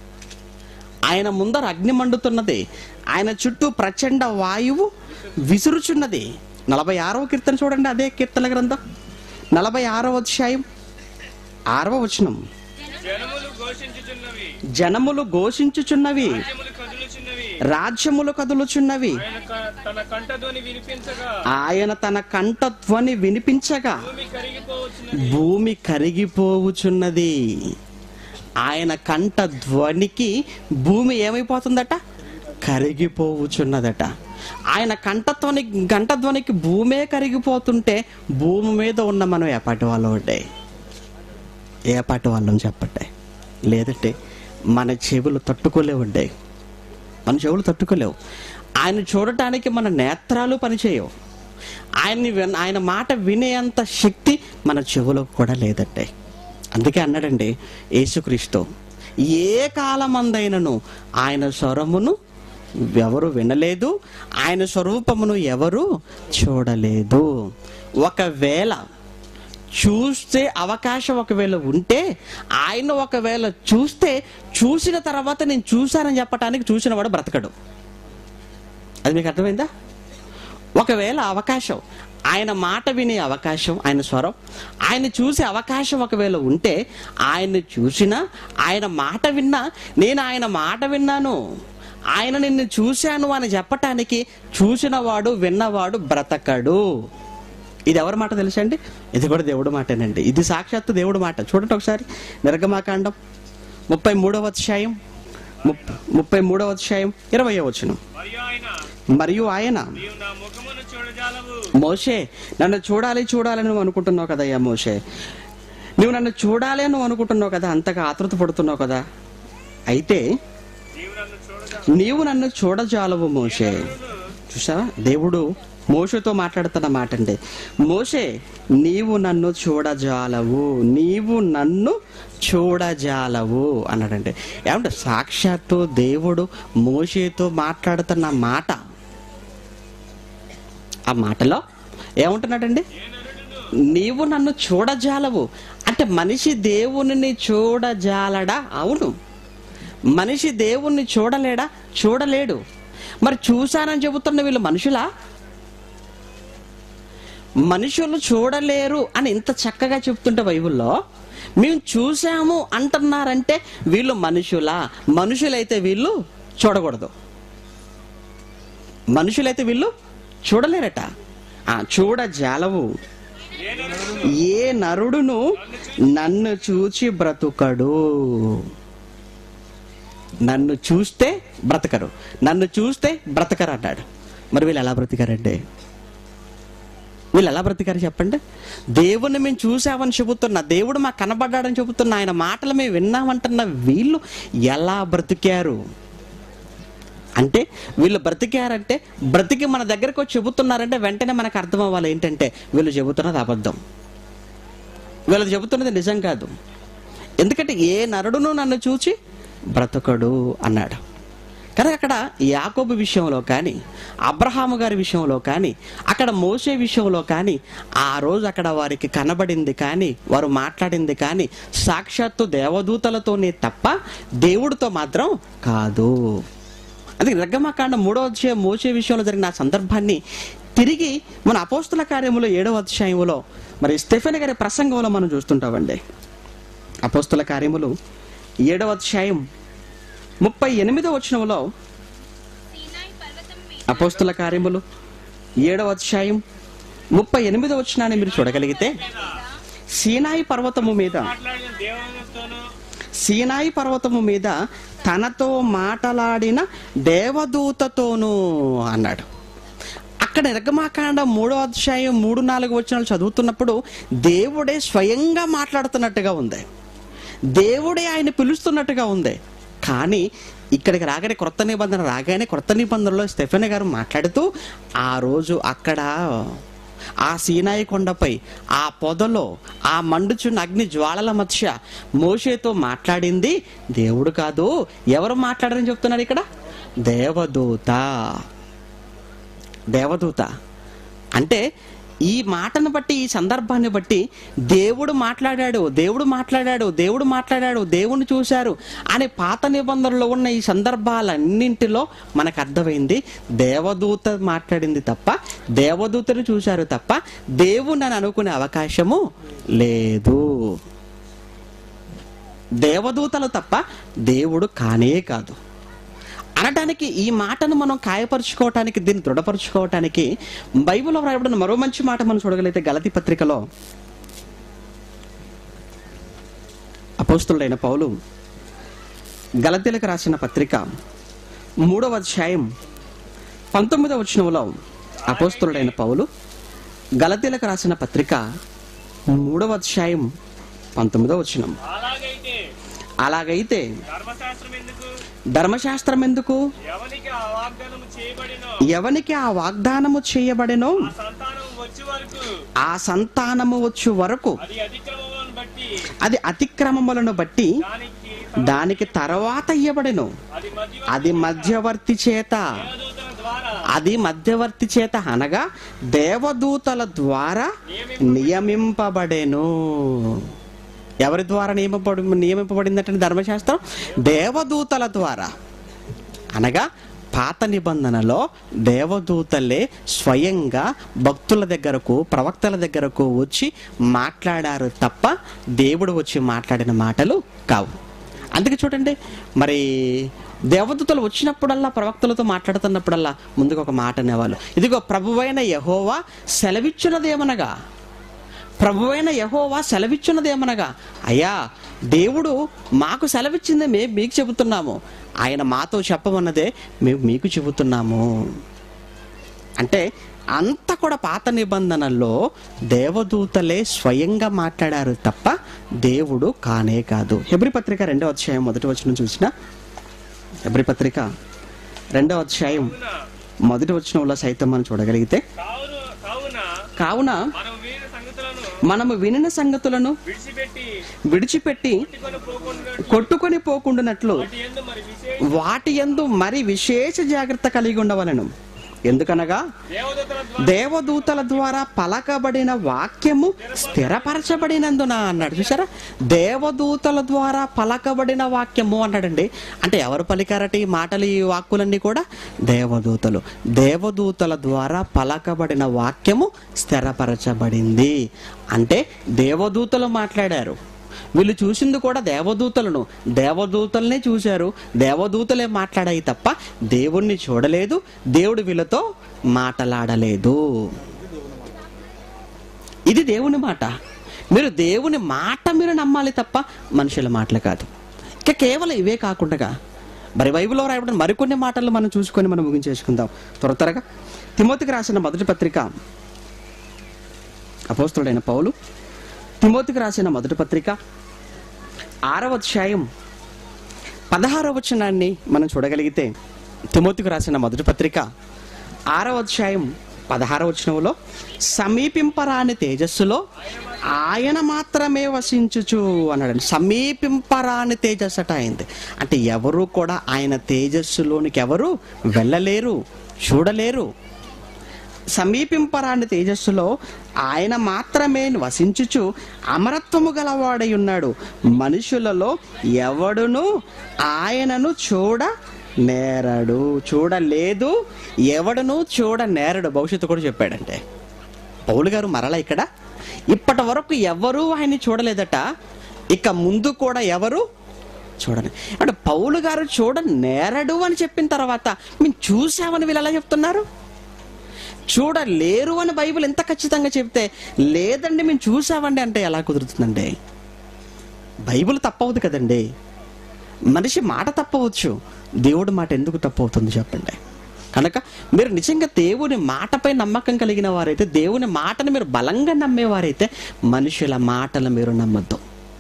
[SPEAKER 1] ఆయన ముందర అగ్ని మండుతున్నది ఆయన చుట్టూ ప్రచండ వాయువు విసురుచున్నది నలభై ఆరవ కీర్తన చూడండి అదే కీర్తన గ్రంథం నలభై ఆరవ అధ్యాయం ఆరవ వచనం
[SPEAKER 2] జనములు ఘోషించుచున్నవి
[SPEAKER 1] జనములు ఘోషించుచున్నవి
[SPEAKER 2] రాజ్యములు కదులుచున్నవి
[SPEAKER 1] రాజ్యములు కదులుచున్నవి
[SPEAKER 2] ఆయన క- తన కంఠధ్వని వినిపించగా
[SPEAKER 1] ఆయన తన కంఠధ్వని వినిపించగా
[SPEAKER 2] భూమి కరిగిపోవచ్చున్నది
[SPEAKER 1] భూమి కరిగిపోవుచున్నది ఆయన కంఠ ధ్వనికి భూమి ఏమైపోతుందట కరిగిపోవుచున్నదట ఆయన కంఠధ్వని కంఠధ్వనికి భూమే కరిగిపోతుంటే భూమి మీద ఉన్న మనం ఏపాటి వాళ్ళం అంటే ఏ పాటి వాళ్ళం చెప్పండి లేదంటే మన చెవులు తట్టుకోలేవండి మన చెవులు తట్టుకోలేవు ఆయన చూడటానికి మన నేత్రాలు పనిచేయవు ఆయన్ని విన్- ఆయన మాట వినేంత శక్తి మన చెవులకు కూడా లేదండి అందుకే అన్నాడండి యేసుక్రీస్తు ఏ కాలమందైనను ఆయన స్వరమును ఎవరు వినలేదు ఆయన స్వరూపమును ఎవరు చూడలేదు ఒకవేళ చూస్తే అవకాశం ఒకవేళ ఉంటే ఆయన ఒకవేళ చూస్తే చూసిన తర్వాత నేను చూశానని చెప్పటానికి చూసినవాడు బ్రతకడు అది మీకు అర్థమైందా ఒకవేళ అవకాశం ఆయన మాట వినే అవకాశం ఆయన స్వరం ఆయన చూసే అవకాశం ఒకవేళ ఉంటే ఆయన్ని చూసినా ఆయన మాట విన్నా నేను ఆయన మాట విన్నాను ఆయన నిన్ను చూశాను అని చెప్పటానికి చూసినవాడు విన్నవాడు బ్రతకడు ఇది ఎవరి మాట తెలుసండి ఇది కూడా దేవుడి మాటేనండి ఇది సాక్షాత్తు దేవుడి మాట చూడండి ఒకసారి నిర్గమాకాండం ముప్పై మూడవ అధ్యాయం ముప్- ముప్పై మూడవ అధ్యాయం ఇరవై వచనం
[SPEAKER 2] మరియు ఆయన
[SPEAKER 1] మరియు ఆయన
[SPEAKER 2] నీవు నా ముఖమును చూడజాలవు
[SPEAKER 1] మోషే నన్ను చూడాలి చూడాలని నువ్వు అనుకుంటున్నావు కదయ్యా మోషే నువ్వు నన్ను చూడాలి అని నువ్వు అనుకుంటున్నావు కదా అంతగా ఆతృత పడుతున్నావు కదా అయితే
[SPEAKER 2] నీవు నన్ను చూడజా
[SPEAKER 1] నీవు నన్ను చూడజాలవు మోషే చూసావా దేవుడు మోషతో మాట్లాడుతున్న మాట అండి మోషే నీవు నన్ను చూడజాలవు నీవు నన్ను చూడజాలవు అన్నాడండి ఏమంటే సాక్షాత్తు దేవుడు మోషేతో మాట్లాడుతున్న మాట ఆ మాటలో ఏముంటున్నాడండి నీవు నన్ను చూడజాలవు అంటే మనిషి దేవుని చూడజాలడా అవును మనిషి దేవుణ్ణి చూడలేడా చూడలేడు మరి చూశానని చెబుతున్న వీళ్ళు మనుషులా మనుషులు చూడలేరు అని ఇంత చక్కగా చెప్తుంటే బైబిల్లో మేము చూసాము అంటున్నారంటే వీళ్ళు మనుషులా మనుషులైతే వీళ్ళు చూడకూడదు మనుషులైతే వీళ్ళు చూడలేరట ఆ చూడజాలవు ఏ నరుడును నన్ను చూచి బ్రతుకడు నన్ను చూస్తే బ్రతకరు నన్ను చూస్తే బ్రతకరు అన్నాడు మరి వీళ్ళు ఎలా బ్రతికారండి వీళ్ళు ఎలా బ్రతికారు చెప్పండి దేవుణ్ణి మేము చూసామని చెబుతున్నా దేవుడు మాకు కనబడ్డాడని చెబుతున్నా ఆయన మాటలు మేము విన్నామంటున్న వీళ్ళు ఎలా బ్రతికారు అంటే వీళ్ళు బ్రతికారంటే బ్రతికి మన దగ్గరకు వచ్చి చెబుతున్నారంటే వెంటనే మనకు అర్థం అవ్వాలి ఏంటంటే వీళ్ళు చెబుతున్నది అబద్ధం వీళ్ళు చెబుతున్నది నిజం కాదు ఎందుకంటే ఏ నరుడును నన్ను చూచి బ్రతకడు అన్నాడు కానీ అక్కడ యాకోబు విషయంలో కానీ అబ్రహాము గారి విషయంలో కానీ అక్కడ మోసే విషయంలో కానీ ఆ రోజు అక్కడ వారికి కనబడింది కానీ వారు మాట్లాడింది కానీ సాక్షాత్తు దేవదూతలతోనే తప్ప దేవుడితో మాత్రం కాదు అది నిర్గమకాండ మూడో అధ్యాయం మోసే విషయంలో జరిగిన ఆ సందర్భాన్ని తిరిగి మన అపోస్తుల కార్యములో ఏడవ అధ్యాయములో మరి స్టెఫెన్ గారి ప్రసంగంలో మనం చూస్తుంటామండి అపోస్తుల కార్యములు ఏడవ అధ్యాయం ముప్పై ఎనిమిదో వచనంలో
[SPEAKER 4] సీనాయి పర్వతం మీద
[SPEAKER 1] అపోస్తుల కార్యములు ఏడవ అధ్యాయం ముప్పై ఎనిమిదో వచనాన్ని మీరు చూడగలిగితే సీనాయి పర్వతము మీద
[SPEAKER 2] మాట్లాడిన దేవునితోనూ
[SPEAKER 1] సీనాయి పర్వతము మీద తనతో మాటలాడిన దేవదూతతోనూ అన్నాడు అక్కడ నిర్గమాకాండ మూడో అధ్యాయం మూడు నాలుగు వచనాలు చదువుతున్నప్పుడు దేవుడే స్వయంగా మాట్లాడుతున్నట్టుగా ఉంది దేవుడే ఆయన పిలుస్తున్నట్టుగా ఉంది కానీ ఇక్కడికి రాగానే క్రొత్త నిబంధన రాగానే క్రొత్త నిబంధనలో స్టెఫెన్ గారు మాట్లాడుతూ ఆ రోజు అక్కడ ఆ సీనాయి కొండపై ఆ పొదలో ఆ మండుచున్న అగ్ని జ్వాలల మధ్య మోషేతో మాట్లాడింది దేవుడు కాదు ఎవరు మాట్లాడారని చెప్తున్నారు ఇక్కడ దేవదూత దేవదూత అంటే ఈ మాటను బట్టి ఈ సందర్భాన్ని బట్టి దేవుడు మాట్లాడాడు దేవుడు మాట్లాడాడు దేవుడు మాట్లాడాడు దేవుని చూశారు అనే పాత నిబంధనలో ఉన్న ఈ సందర్భాలన్నింటిలో మనకు అర్థమైంది దేవదూత మాట్లాడింది తప్ప దేవదూతను చూశారు తప్ప దేవుని అని అనుకునే అవకాశము లేదు దేవదూతలు తప్ప దేవుడు కానే కాదు అనటానికి ఈ మాటను మనం కాయపరుచుకోవటానికి దీన్ని దృఢపరుచుకోవటానికి బైబిల్లో వ్రాయబడిన మరో మంచి మాట మనం చూడగలిగితే గలతి పత్రికలో అపోస్తుడైన పౌలు గలతీలకు రాసిన పత్రిక మూడవ అధ్యాయం పంతొమ్మిదవ వచనంలో అపోస్తుడైన పౌలు గలతీలకు రాసిన పత్రిక మూడవ అధ్యాయం పంతొమ్మిదవ వచనం
[SPEAKER 2] అలాగైతే
[SPEAKER 1] అలాగైతే
[SPEAKER 2] ధర్మశాస్త్రం ఎందుకు
[SPEAKER 1] ధర్మశాస్త్రం ఎందుకు
[SPEAKER 2] ఎవరికి ఆ వాగ్దానము చేయబడినో
[SPEAKER 1] ఎవనికి ఆ వాగ్దానము చేయబడెనో
[SPEAKER 2] ఆ సంతానం వచ్చే వరకు
[SPEAKER 1] ఆ సంతానము వచ్చు వరకు
[SPEAKER 2] అది అతిక్రమములను బట్టి
[SPEAKER 1] అది అతిక్రమములను బట్టి
[SPEAKER 2] దానికి
[SPEAKER 1] దానికి తర్వాత ఇయ్యబడెను
[SPEAKER 2] అది మధ్య
[SPEAKER 1] అది మధ్యవర్తి చేత
[SPEAKER 2] దేవదూతల ద్వారా
[SPEAKER 1] అది మధ్యవర్తి చేత అనగా దేవదూతల ద్వారా నియమింపబడెను ఎవరి ద్వారా నియమింపబడి నియమింపబడిందంటే ధర్మశాస్త్రం దేవదూతల ద్వారా అనగా పాత నిబంధనలో దేవదూతలే స్వయంగా భక్తుల దగ్గరకు ప్రవక్తల దగ్గరకు వచ్చి మాట్లాడారు తప్ప దేవుడు వచ్చి మాట్లాడిన మాటలు కావు అందుకే చూడండి మరి దేవదూతలు వచ్చినప్పుడల్లా ప్రవక్తలతో మాట్లాడుతున్నప్పుడల్లా ముందుకు ఒక మాట అనేవాళ్ళు ఇదిగో ప్రభువైన యహోవా సెలవిచ్చినదేమనగా ప్రభువైన యహోవా సెలవిచ్చినదేమనగా అయ్యా దేవుడు మాకు సెలవిచ్చిందే మేము మీకు చెబుతున్నాము ఆయన మాతో చెప్పమన్నదే మేము మీకు చెబుతున్నాము అంటే అంత కూడా పాత నిబంధనల్లో దేవదూతలే స్వయంగా మాట్లాడారు తప్ప దేవుడు కానే కాదు హెబ్రి పత్రిక రెండో అధ్యాయం మొదటి వచనం చూసిన హెబ్రి పత్రిక రెండో అధ్యాయం మొదటి వచనంలో సైతం మనం చూడగలిగితే
[SPEAKER 2] కావును కావున
[SPEAKER 1] కావున
[SPEAKER 2] మనం వీరి సంగతులను
[SPEAKER 1] మనము వినిన సంగతులను
[SPEAKER 2] విడిచిపెట్టి
[SPEAKER 1] విడిచిపెట్టి
[SPEAKER 2] కొట్టుకొని పోకుండా
[SPEAKER 1] కొట్టుకొని పోకుండానట్లు
[SPEAKER 2] వాటి ఎందు మరి విశేష
[SPEAKER 1] వాటి యందు మరి విశేష జాగ్రత్త కలిగి ఉండవలను ఎందుకనగా
[SPEAKER 2] దేవదూతల ద్వారా
[SPEAKER 1] దేవదూతల ద్వారా పలకబడిన వాక్యము స్థిరపరచబడినందున అన్నాడు చూసారా దేవదూతల ద్వారా పలకబడిన వాక్యము అన్నాడండి అంటే ఎవరు పలికారట ఈ మాటలు ఈ వాక్కులన్నీ కూడా దేవదూతలు దేవదూతల ద్వారా పలకబడిన వాక్యము స్థిరపరచబడింది అంటే దేవదూతలు మాట్లాడారు వీళ్ళు చూసింది కూడా దేవదూతలను దేవదూతలనే చూశారు దేవదూతలే మాట్లాడాయి తప్ప దేవుణ్ణి చూడలేదు దేవుడు వీళ్ళతో మాటలాడలేదు ఇది దేవుని మాట మీరు దేవుని మాట మీరు నమ్మాలి తప్ప మనుషుల మాటలు కాదు ఇక కేవలం ఇవే కాకుండా మరి బైబిల్లో రాయబడిన మరికొన్ని మాటలు మనం చూసుకొని మనం ముగించేసుకుందాం త్వర త్వరగా తిమోతికి రాసిన మొదటి పత్రిక అపోస్తుడైన పౌలు తిమోతికి రాసిన మొదటి పత్రిక ఆరవ అధ్యాయం పదహారవ వచనాన్ని మనం చూడగలిగితే తిమోతికి రాసిన మొదటి పత్రిక ఆరవ అధ్యాయం పదహారవ వచనంలో సమీపింపరాని తేజస్సులో ఆయన మాత్రమే వసించుచు అన్నాడు సమీపింపరాని తేజస్సు అట అయింది అంటే ఎవరు కూడా ఆయన తేజస్సులోనికి ఎవరు వెళ్ళలేరు చూడలేరు సమీపింపరాని తేజస్సులో ఆయన మాత్రమే వసించుచు అమరత్వము గలవాడై ఉన్నాడు మనుషులలో ఎవడును ఆయనను చూడ నేరడు చూడలేదు ఎవడును చూడ నేరడు భవిష్యత్తు కూడా చెప్పాడంటే పౌలు గారు మరలా ఇక్కడ ఇప్పటి వరకు ఎవరు ఆయన్ని చూడలేదట ఇక ముందు కూడా ఎవరు చూడని అంటే పౌలు గారు చూడ నేరడు అని చెప్పిన తర్వాత మేము చూసామని వీళ్ళు ఎలా చెప్తున్నారు చూడలేరు అని బైబిల్ ఎంత ఖచ్చితంగా చెప్తే లేదండి మేము చూసామండి అంటే ఎలా కుదురుతుందండి బైబిల్ తప్పవద్దు కదండి మనిషి మాట తప్పవచ్చు దేవుడి మాట ఎందుకు తప్పవుతుంది చెప్పండి కనుక మీరు నిజంగా దేవుని మాటపై నమ్మకం కలిగిన వారైతే దేవుని మాటను మీరు బలంగా నమ్మేవారైతే మనుషుల మాటలు మీరు నమ్మద్దు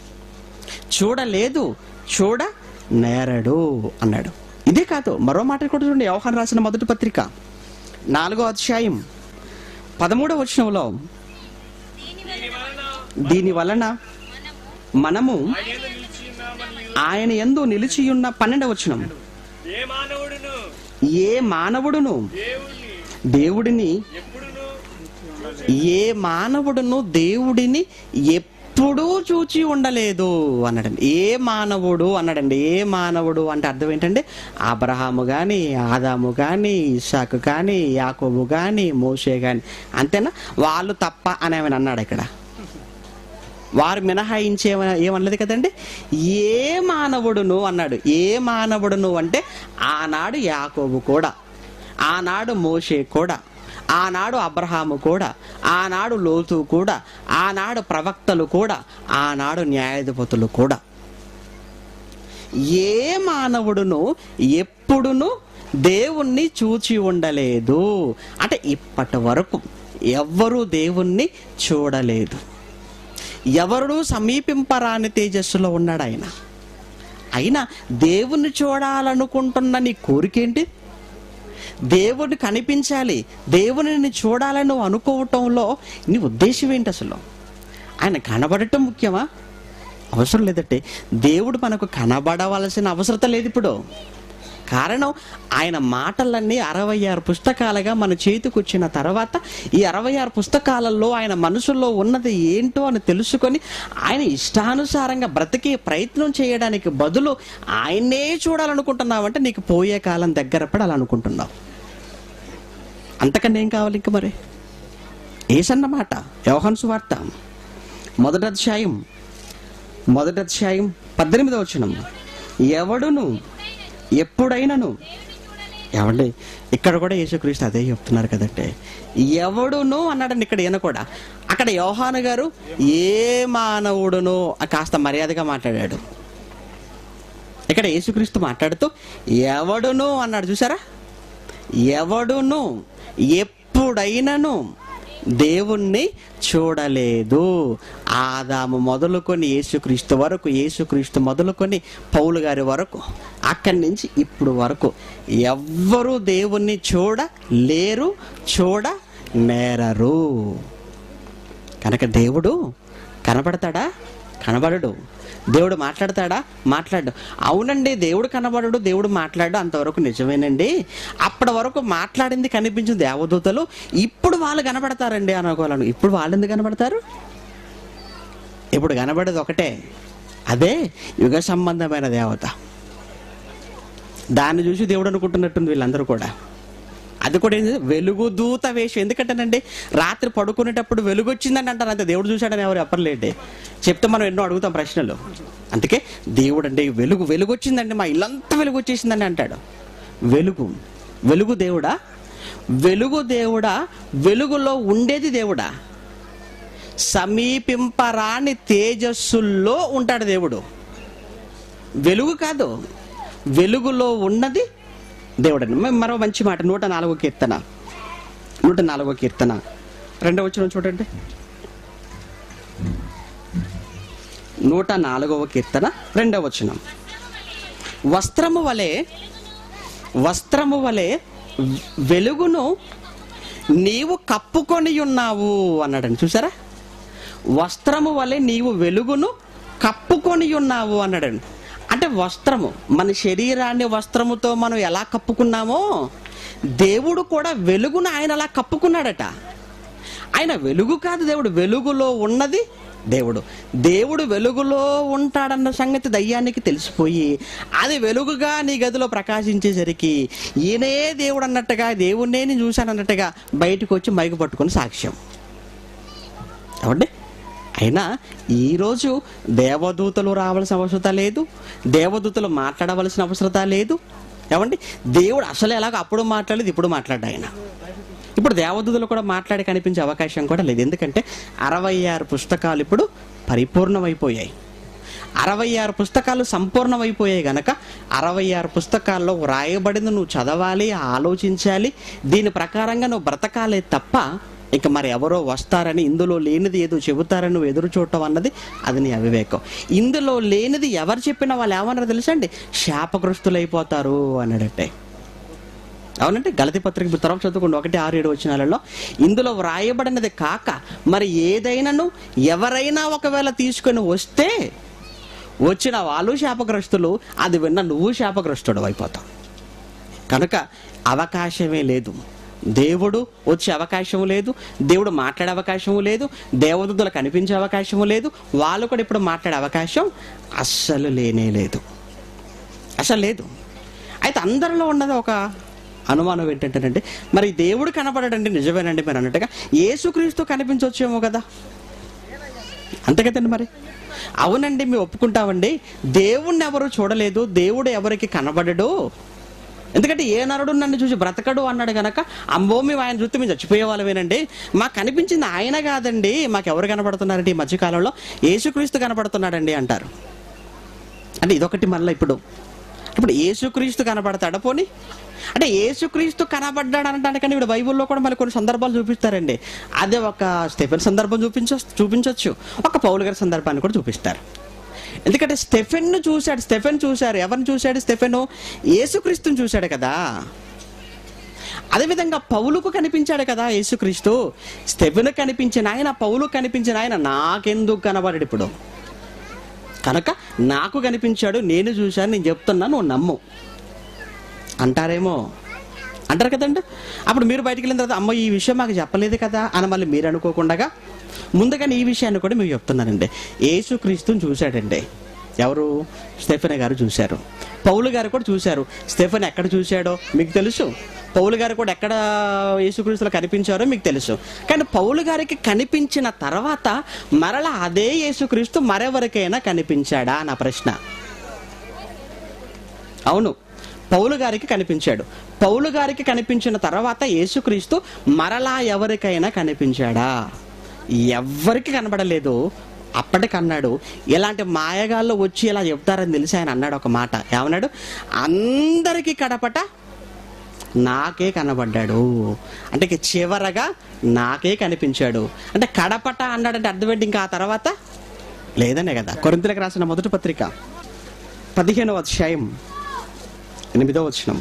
[SPEAKER 1] చూడలేదు చూడ నేరడు అన్నాడు ఇదే కాదు మరో మాట కూడా చూడండి వ్యవహారం రాసిన మొదటి పత్రిక నాలుగో అధ్యాయం పదమూడవ వచనంలో
[SPEAKER 4] దీని వలన
[SPEAKER 1] దీని వలన మనము
[SPEAKER 2] ఆయన నిలిచి ఉన్నామని
[SPEAKER 1] ఆయన ఎందు నిలిచియున్న పన్నెండవ వచనం
[SPEAKER 2] ఏ మానవుడును
[SPEAKER 1] ఏ మానవుడును
[SPEAKER 2] దేవుణ్ణి
[SPEAKER 1] దేవుడిని
[SPEAKER 2] ఎప్పుడును
[SPEAKER 1] ఏ మానవుడును దేవుడిని ఎప్పుడూ చూచి ఉండలేదు అన్నాడండి ఏ మానవుడు అన్నాడండి ఏ మానవుడు అంటే అర్థం ఏంటంటే అబ్రహాము కానీ ఆదాము కానీ ఇషాకు కానీ యాకోబు కానీ మోషే కానీ అంతేనా వాళ్ళు తప్ప అని ఆయన అన్నాడు ఇక్కడ వారు మినహాయించి ఏమ ఏమన్నది కదండి ఏ మానవుడును అన్నాడు ఏ మానవుడును అంటే ఆనాడు యాకోబు కూడా ఆనాడు మోషే కూడా ఆనాడు అబ్రహాము కూడా ఆనాడు లోతు కూడా ఆనాడు ప్రవక్తలు కూడా ఆనాడు న్యాయాధిపతులు కూడా ఏ మానవుడును ఎప్పుడును దేవుణ్ణి చూచి ఉండలేదు అంటే ఇప్పటి వరకు ఎవ్వరూ దేవుణ్ణి చూడలేదు ఎవరుడు సమీపింపరాని తేజస్సులో ఉన్నాడు ఆయన అయినా దేవుణ్ణి చూడాలనుకుంటున్న నీ కోరికేంటి దేవుడు కనిపించాలి దేవుని చూడాలని నువ్వు అనుకోవటంలో నీ ఉద్దేశం ఏంటి అసలు ఆయన కనబడటం ముఖ్యమా అవసరం లేదంటే దేవుడు మనకు కనబడవలసిన అవసరత లేదు ఇప్పుడు కారణం ఆయన మాటలన్నీ అరవై ఆరు పుస్తకాలుగా మన చేతికి వచ్చిన తర్వాత ఈ అరవై ఆరు పుస్తకాలలో ఆయన మనసులో ఉన్నది ఏంటో అని తెలుసుకొని ఆయన ఇష్టానుసారంగా బ్రతికే ప్రయత్నం చేయడానికి బదులు ఆయన్నే చూడాలనుకుంటున్నావంటే నీకు పోయే కాలం దగ్గర పడాలనుకుంటున్నావు అంతకన్నా ఏం కావాలి ఇంక మరి ఏసన్నమాట యోహన్ సువార్త మొదటి అధ్యాయం మొదటి అధ్యాయం పద్దెనిమిదవ వచనం ఎవడును ఎప్పుడైనను ఏమండి ఇక్కడ కూడా యేసుక్రీస్తు అదే చెప్తున్నారు కదంటే ఎవడును అన్నాడండి ఇక్కడ ఈయన కూడా అక్కడ యోహాను గారు ఏ మానవుడును కాస్త మర్యాదగా మాట్లాడాడు ఇక్కడ యేసుక్రీస్తు మాట్లాడుతూ ఎవడును అన్నాడు చూసారా ఎవడును ఎప్పుడైనను దేవుణ్ణి చూడలేదు ఆదాము మొదలుకొని యేసుక్రీస్తు వరకు యేసుక్రీస్తు మొదలుకొని పౌలు గారి వరకు అక్కడి నుంచి ఇప్పుడు వరకు ఎవ్వరూ దేవుణ్ణి చూడలేరు చూడ నేరరు కనుక దేవుడు కనబడతాడా కనబడడు దేవుడు మాట్లాడతాడా మాట్లాడు అవునండి దేవుడు కనబడడు దేవుడు మాట్లాడు అంతవరకు నిజమేనండి అప్పటి వరకు మాట్లాడింది కనిపించిన దేవదూతలు ఇప్పుడు వాళ్ళు కనబడతారండి అనుకోవాలను ఇప్పుడు వాళ్ళు ఎందుకు కనబడతారు ఇప్పుడు కనబడేది ఒకటే అదే యుగ సంబంధమైన దేవత దాన్ని చూసి దేవుడు అనుకుంటున్నట్టుంది వీళ్ళందరూ కూడా అది కూడా ఏంది వెలుగు దూత వేషం ఎందుకంటేనండి రాత్రి పడుకునేటప్పుడు వెలుగు వచ్చిందని అంటారు అంతే దేవుడు చూశాడని ఎవరు చెప్పలేండి చెప్తే మనం ఎన్నో అడుగుతాం ప్రశ్నలు అందుకే దేవుడు అంటే వెలుగు వెలుగు వచ్చిందండి మా ఇల్లంతా వెలుగు వచ్చేసిందని అంటాడు వెలుగు వెలుగు దేవుడా వెలుగు దేవుడా వెలుగులో ఉండేది దేవుడా సమీపింపరాని తేజస్సుల్లో ఉంటాడు దేవుడు వెలుగు కాదు వెలుగులో ఉన్నది దేవుడని మ- మరో మంచి మాట నూట నాలుగో కీర్తన నూట నాలుగో కీర్తన రెండవ వచ్చిన చూడండి నూట నాలుగవ కీర్తన రెండవ వచనం వస్త్రము వలె వస్త్రము వలె వెలుగును నీవు కప్పుకొని ఉన్నావు అన్నాడండి చూసారా వస్త్రము వలె నీవు వెలుగును కప్పుకొని ఉన్నావు అన్నాడండి అంటే వస్త్రము మన శరీరాన్ని వస్త్రముతో మనం ఎలా కప్పుకున్నామో దేవుడు కూడా వెలుగును ఆయన అలా కప్పుకున్నాడట ఆయన వెలుగు కాదు దేవుడు వెలుగులో ఉన్నది దేవుడు దేవుడు వెలుగులో ఉంటాడన్న సంగతి దయ్యానికి తెలిసిపోయి అది వెలుగుగా నీ గదిలో ప్రకాశించేసరికి ఈయనే దేవుడు అన్నట్టుగా దేవుణ్ణే నేను చూశాను అన్నట్టుగా బయటకు వచ్చి మైకు పట్టుకొని సాక్ష్యం ఏమండి అయినా ఈరోజు దేవదూతలు రావాల్సిన అవసరత లేదు దేవదూతలు మాట్లాడవలసిన అవసరత లేదు ఏమండి దేవుడు అసలు ఎలాగో అప్పుడు మాట్లాడలేదు ఇప్పుడు మాట్లాడ్డా ఆయన ఇప్పుడు దేవదూతలు కూడా మాట్లాడి కనిపించే అవకాశం కూడా లేదు ఎందుకంటే అరవై ఆరు పుస్తకాలు ఇప్పుడు పరిపూర్ణమైపోయాయి అరవై ఆరు పుస్తకాలు సంపూర్ణమైపోయాయి గనక అరవై ఆరు పుస్తకాల్లో వ్రాయబడింది నువ్వు చదవాలి ఆలోచించాలి దీని ప్రకారంగా నువ్వు బ్రతకాలే తప్ప ఇక మరి ఎవరో వస్తారని ఇందులో లేనిది ఏదో చెబుతారని నువ్వు ఎదురు చూడటం అన్నది అది నీ అవివేకం ఇందులో లేనిది ఎవరు చెప్పినా వాళ్ళు ఏమన్నారో తెలుసండి శాపగ్రస్తులైపోతారు అన్నాడట్టే అవునంటే గలతి పత్రిక తర్వాత చదువుకోండి ఒకటి ఆరు ఏడు వచ్చినాలలో ఇందులో వ్రాయబడినది కాక మరి ఏదైనాను ఎవరైనా ఒకవేళ తీసుకొని వస్తే వచ్చిన వాళ్ళు శాపగ్రస్తులు అది విన్న నువ్వు శాపగ్రస్తుడు అయిపోతావు కనుక అవకాశమే లేదు దేవుడు వచ్చే అవకాశం లేదు దేవుడు మాట్లాడే అవకాశం లేదు దేవదూతలు కనిపించే అవకాశం లేదు వాళ్ళు కూడా ఇప్పుడు మాట్లాడే అవకాశం అస్సలు లేనే లేదు అసలు లేదు అయితే అందరిలో ఉన్నది ఒక అనుమానం ఏంటంటేనండి మరి దేవుడు కనపడడండి నిజమేనండి మీరు అన్నట్టుగా యేసుక్రీస్తు కనిపించవచ్చేమో కదా అంతే కదండి మరి అవునండి మేము ఒప్పుకుంటామండి దేవుణ్ణి ఎవరు చూడలేదు దేవుడు ఎవరికి కనబడడు ఎందుకంటే ఏ నరుడు నన్ను చూసి బ్రతకడు అన్నాడు గనక అమ్మో మేము ఆయన చూస్తే మేము చచ్చిపోయే వాళ్ళమేనండి మాకు కనిపించింది ఆయన కాదండి మాకు ఎవరు కనబడుతున్నారంటే ఈ మధ్యకాలంలో యేసుక్రీస్తు కనబడుతున్నాడండి అంటారు అంటే ఇదొకటి మళ్ళీ ఇప్పుడు ఇప్పుడు యేసుక్రీస్తు కనబడతాడా పోనీ అంటే యేసుక్రీస్తు కనబడ్డాడు అనడానికి ఇప్పుడు బైబిల్లో కూడా మళ్ళీ కొన్ని సందర్భాలు చూపిస్తారండి అదే ఒక స్టెఫెన్ సందర్భం చూపించ చూపించవచ్చు ఒక పౌలు గారి సందర్భాన్ని కూడా చూపిస్తారు ఎందుకంటే స్టెఫెన్ను చూశాడు స్టెఫెన్ చూశారు ఎవరిని చూశాడు స్టెఫెన్ యేసుక్రీస్తుని చూశాడు కదా అదేవిధంగా పౌలుకు కనిపించాడు కదా యేసుక్రీస్తు స్టెఫెన్ కనిపించిన ఆయన పౌలు కనిపించిన ఆయన నాకెందుకు కనబడడు ఇప్పుడు కనుక నాకు కనిపించాడు నేను చూశాను నేను చెప్తున్నా నువ్వు నమ్ము అంటారేమో అంటారు కదండి అప్పుడు మీరు బయటికి వెళ్ళిన తర్వాత అమ్మ ఈ విషయం మాకు చెప్పలేదు కదా అని మళ్ళీ మీరు అనుకోకుండా ముందుగానే ఈ విషయాన్ని కూడా మేము చెప్తున్నానండి యేసుక్రీస్తుని చూశాడండి ఎవరు స్టెఫెన్ గారు చూశారు పౌలు గారు కూడా చూశారు స్టెఫెన్ ఎక్కడ చూశాడో మీకు తెలుసు పౌలు గారు కూడా ఎక్కడ యేసుక్రీస్తులో కనిపించారో మీకు తెలుసు కానీ పౌలు గారికి కనిపించిన తర్వాత మరలా అదే యేసుక్రీస్తు మరెవరికైనా కనిపించాడా నా ప్రశ్న అవును పౌలు గారికి కనిపించాడు పౌలు గారికి కనిపించిన తర్వాత యేసుక్రీస్తు మరలా ఎవరికైనా కనిపించాడా ఎవ్వరికి కనబడలేదు అప్పటికన్నాడు ఇలాంటి మాయగాళ్ళు వచ్చి ఇలా చెప్తారని తెలిసి ఆయన అన్నాడు ఒక మాట ఏమన్నాడు అందరికీ కడపట నాకే కనబడ్డాడు అంటే ఇక చివరగా నాకే కనిపించాడు అంటే కడపట అన్నాడంటే అర్థం ఏంటి ఇంకా ఆ తర్వాత లేదనే కదా కొరింతలకు రాసిన మొదటి పత్రిక పదిహేనవ అధ్యాయం ఎనిమిదో వచనం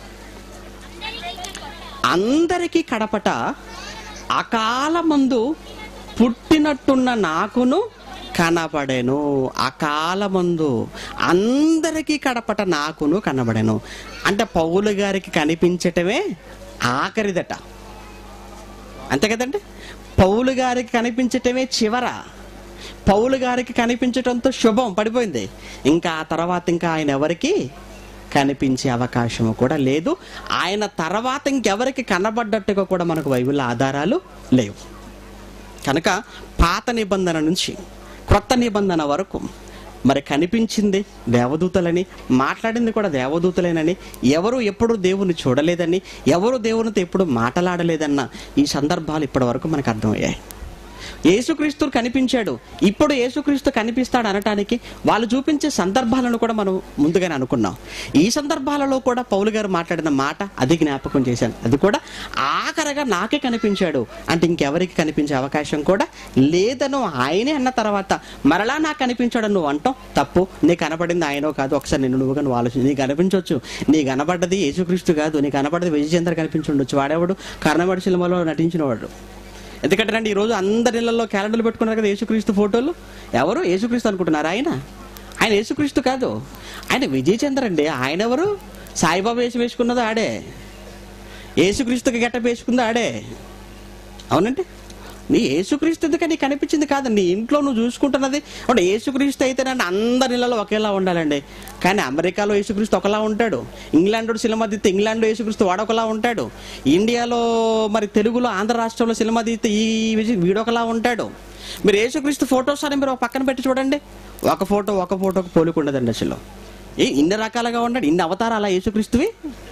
[SPEAKER 1] అందరికీ కడపట అకాల మందు పుట్టినట్టున్న నాకును కనబడెను అకాల మందు అందరికీ కడపట నాకును కనబడెను అంటే పౌలు గారికి కనిపించటమే ఆఖరిదట అంతే కదండి పౌలు గారికి కనిపించటమే చివర పౌలు గారికి కనిపించటంతో శుభం పడిపోయింది ఇంకా ఆ తర్వాత ఇంకా ఆయన ఎవరికి కనిపించే అవకాశం కూడా లేదు ఆయన తర్వాత ఇంకెవరికి కనబడ్డట్టుగా కూడా మనకు బైబిల్ ఆధారాలు లేవు కనుక పాత నిబంధన నుంచి క్రొత్త నిబంధన వరకు మరి కనిపించింది దేవదూతలని మాట్లాడింది కూడా దేవదూతలేనని ఎవరు ఎప్పుడు దేవుని చూడలేదని ఎవరు దేవునితో ఎప్పుడు మాట్లాడలేదన్న ఈ సందర్భాలు ఇప్పటి వరకు మనకు అర్థమయ్యాయి యేసుక్రీస్తు కనిపించాడు ఇప్పుడు యేసుక్రీస్తు కనిపిస్తాడు అనటానికి వాళ్ళు చూపించే సందర్భాలను కూడా మనం ముందుగానే అనుకున్నాం ఈ సందర్భాలలో కూడా పౌలు గారు మాట్లాడిన మాట అది జ్ఞాపకం చేశాను అది కూడా ఆఖరగా నాకే కనిపించాడు అంటే ఇంకెవరికి కనిపించే అవకాశం కూడా లేదను ఆయనే అన్న తర్వాత మరలా నాకు కనిపించాడు నువ్వు అంటాం తప్పు నీకు కనపడింది ఆయనో కాదు ఒకసారి నిన్ను నువ్వుగా నువ్వు ఆలోచించి నీకు కనిపించవచ్చు నీ కనపడ్డది యేసుక్రీస్తు కాదు నీ కనపడ్డది విజయచంద్ర కనిపించుండొచ్చు వాడేవాడు కర్ణమడి సినిమాలో నటించినవాడు ఎందుకంటే రండి ఈరోజు అందరి ఇళ్లలో క్యాలెండర్లు పెట్టుకున్నారు కదా యేసుక్రీస్తు ఫోటోలు ఎవరు యేసుక్రీస్తు అనుకుంటున్నారు ఆయన ఆయన యేసుక్రీస్తు కాదు ఆయన విజయచంద్ర అండి ఆయన ఎవరు సాయిబాబా వేసి వేసుకున్నది ఆడే యేసుక్రీస్తుకి గట్ట వేసుకుంది ఆడే అవునండి నీ యేసుక్రీస్తు ఎందుకని నీకు కనిపించింది కాదు నీ ఇంట్లో నువ్వు చూసుకుంటున్నది అంటే యేసుక్రీస్తు అయితే నన్ను అందరి ఇళ్ళలో ఒకేలా ఉండాలండి కానీ అమెరికాలో యేసుక్రీస్తు ఒకలా ఉంటాడు ఇంగ్లాండ్ సినిమా తీస్తే ఇంగ్లాండ్లో యేసుక్రీస్తు వాడొకలా ఉంటాడు ఇండియాలో మరి తెలుగులో ఆంధ్ర రాష్ట్రంలో సినిమా తీస్తే ఈ విజయ్ వీడొకలా ఉంటాడు మీరు యేసుక్రీస్తు ఫోటోస్ అని మీరు ఒక పక్కన పెట్టి చూడండి ఒక ఫోటో ఒక ఫోటోకి పోలిక ఉండదండి అసలు ఏ ఇన్ని రకాలుగా ఉన్నాడు ఇన్ని అవతారాలా యేసుక్రీస్తువి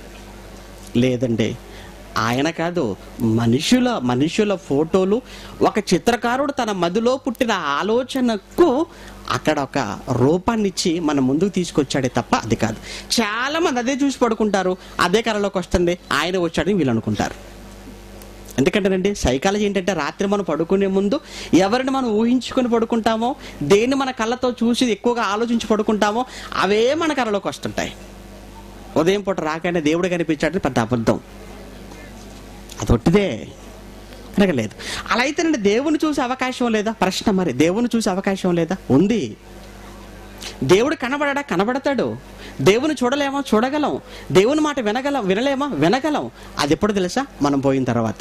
[SPEAKER 1] లేదండి ఆయన కాదు మనుషుల మనుషుల ఫోటోలు ఒక చిత్రకారుడు తన మదిలో పుట్టిన ఆలోచనకు అక్కడ ఒక రూపాన్ని ఇచ్చి మన ముందుకు తీసుకొచ్చాడే తప్ప అది కాదు చాలా మంది అదే చూసి పడుకుంటారు అదే కళలోకి వస్తుంది ఆయన వచ్చాడని వీళ్ళు అనుకుంటారు ఎందుకంటేనండి సైకాలజీ ఏంటంటే రాత్రి మనం పడుకునే ముందు ఎవరిని మనం ఊహించుకొని పడుకుంటామో దేన్ని మన కళ్ళతో చూసి ఎక్కువగా ఆలోచించి పడుకుంటామో అవే మన కళలోకి వస్తుంటాయి ఉదయం పూట రాగానే దేవుడు కనిపించాడని పెద్ద అబద్ధం అది ఒట్టిదే అనగలేదు అలా అయితేనండి దేవుని చూసే అవకాశం లేదా ప్రశ్న మరి దేవుని చూసే అవకాశం లేదా ఉంది దేవుడు కనబడడా కనబడతాడు దేవుని చూడలేమా చూడగలం దేవుని మాట వినగలం వినలేమా వినగలం అది ఎప్పుడు తెలుసా మనం పోయిన తర్వాత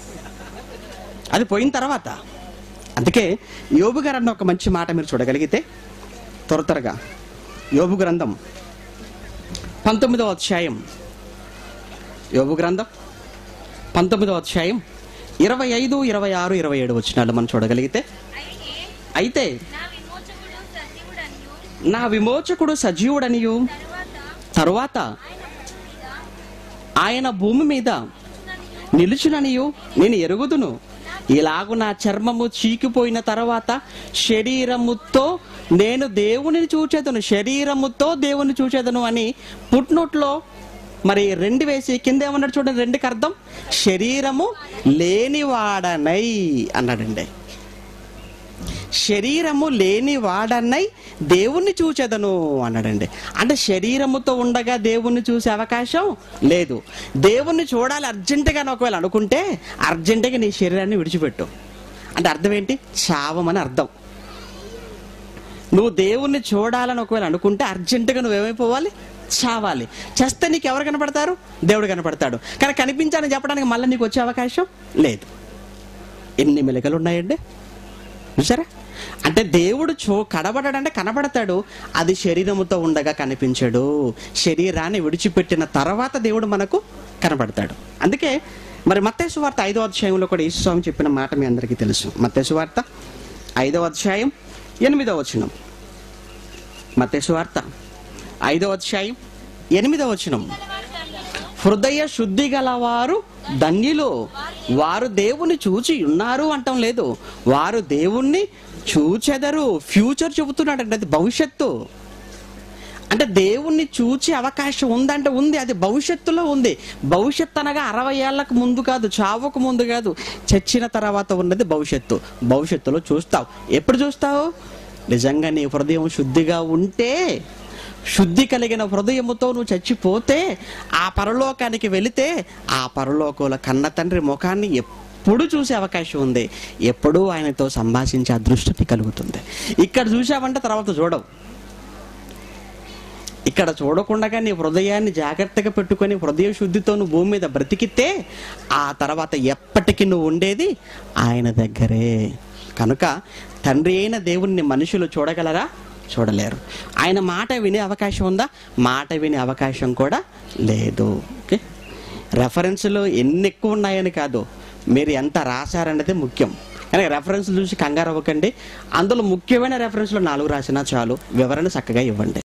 [SPEAKER 1] అది పోయిన తర్వాత అందుకే యోబు గారు అన్న ఒక మంచి మాట మీరు చూడగలిగితే త్వర త్వరగా యోబు గ్రంథం పంతొమ్మిదవ అధ్యాయం యోబు గ్రంథం పంతొమ్మిదవ అధ్యాయం ఇరవై ఐదు ఇరవై ఆరు ఇరవై ఏడు వచ్చినాలు మనం చూడగలిగితే
[SPEAKER 4] అయితే
[SPEAKER 1] అయితే
[SPEAKER 4] నా విమోచకుడు సజీవుడనియు
[SPEAKER 1] నా విమోచకుడు సజీవుడనియు
[SPEAKER 4] తరువాత
[SPEAKER 1] తరువాత
[SPEAKER 4] ఆయన భూమి మీద
[SPEAKER 1] ఆయన భూమి మీద
[SPEAKER 4] నిలుచుననియు
[SPEAKER 1] నిలుచుననియు నేను ఎరుగుదును ఇలాగు నా చర్మము చీకిపోయిన తర్వాత శరీరముతో నేను దేవునిని చూచేదను శరీరముతో దేవుని చూచేదను అని పుట్నోట్లో మరి రెండు వేసి కింద ఏమన్నాడు చూడండి రెండుకి అర్థం శరీరము లేనివాడనై అన్నాడండి శరీరము లేని వాడన్నై దేవుణ్ణి చూచెదను అన్నాడండి అంటే శరీరముతో ఉండగా దేవుణ్ణి చూసే అవకాశం లేదు దేవుణ్ణి చూడాలి అర్జెంటుగా అని ఒకవేళ అనుకుంటే అర్జెంటుగా నీ శరీరాన్ని విడిచిపెట్టు అంటే అర్థం ఏంటి చావమని అర్థం నువ్వు దేవుణ్ణి చూడాలని ఒకవేళ అనుకుంటే అర్జెంటుగా నువ్వేమైపోవాలి చావాలి చేస్తే నీకు ఎవరు కనపడతారు దేవుడు కనపడతాడు కానీ కనిపించాలని చెప్పడానికి మళ్ళీ నీకు వచ్చే అవకాశం లేదు ఎన్ని మెలకలు ఉన్నాయండి చూసారా అంటే దేవుడు చో కనబడాడంటే కనబడతాడు అది శరీరముతో ఉండగా కనిపించాడు శరీరాన్ని విడిచిపెట్టిన తర్వాత దేవుడు మనకు కనబడతాడు అందుకే మరి మత్తేసు వార్త ఐదో అధ్యాయంలో కూడా యేసుస్వామి చెప్పిన మాట మీ అందరికీ తెలుసు మత్తేసు వార్త ఐదో అధ్యాయం ఎనిమిదో వచనం మత్తేసు వార్త ఐదో అధ్యాయం ఎనిమిదో వచనం హృదయ శుద్ధి గలవారు ధన్యులు వారు దేవుని చూచి ఉన్నారు అంటం లేదు వారు దేవుణ్ణి చూచెదరు ఫ్యూచర్ చెబుతున్నాడంటే అది భవిష్యత్తు అంటే దేవుణ్ణి చూచి అవకాశం ఉందంటే ఉంది అది భవిష్యత్తులో ఉంది భవిష్యత్తు అనగా అరవై ఏళ్ళకు ముందు కాదు చావుకు ముందు కాదు చచ్చిన తర్వాత ఉన్నది భవిష్యత్తు భవిష్యత్తులో చూస్తావు ఎప్పుడు చూస్తావు నిజంగా నీ హృదయం శుద్ధిగా ఉంటే శుద్ధి కలిగిన హృదయముతో నువ్వు చచ్చిపోతే ఆ పరలోకానికి వెళితే ఆ పరలోకంలో కన్న తండ్రి ముఖాన్ని ఎప్పుడు చూసే అవకాశం ఉంది ఎప్పుడూ ఆయనతో సంభాషించే అదృష్టం కలుగుతుంది ఇక్కడ చూసావంటే తర్వాత చూడవు ఇక్కడ చూడకుండా నీ హృదయాన్ని జాగ్రత్తగా పెట్టుకొని హృదయ శుద్ధితో నువ్వు భూమి మీద బ్రతికితే ఆ తర్వాత ఎప్పటికీ నువ్వు ఉండేది ఆయన దగ్గరే కనుక తండ్రి అయిన దేవుణ్ణి మనుషులు చూడగలరా చూడలేరు ఆయన మాట వినే అవకాశం ఉందా మాట వినే అవకాశం కూడా లేదు ఓకే రెఫరెన్స్లు ఎన్ని ఎక్కువ ఉన్నాయని కాదు మీరు ఎంత రాశారన్నది ముఖ్యం కానీ రెఫరెన్స్ చూసి కంగారు అవ్వకండి అందులో ముఖ్యమైన రెఫరెన్స్లో నాలుగు రాసినా చాలు వివరణ చక్కగా ఇవ్వండి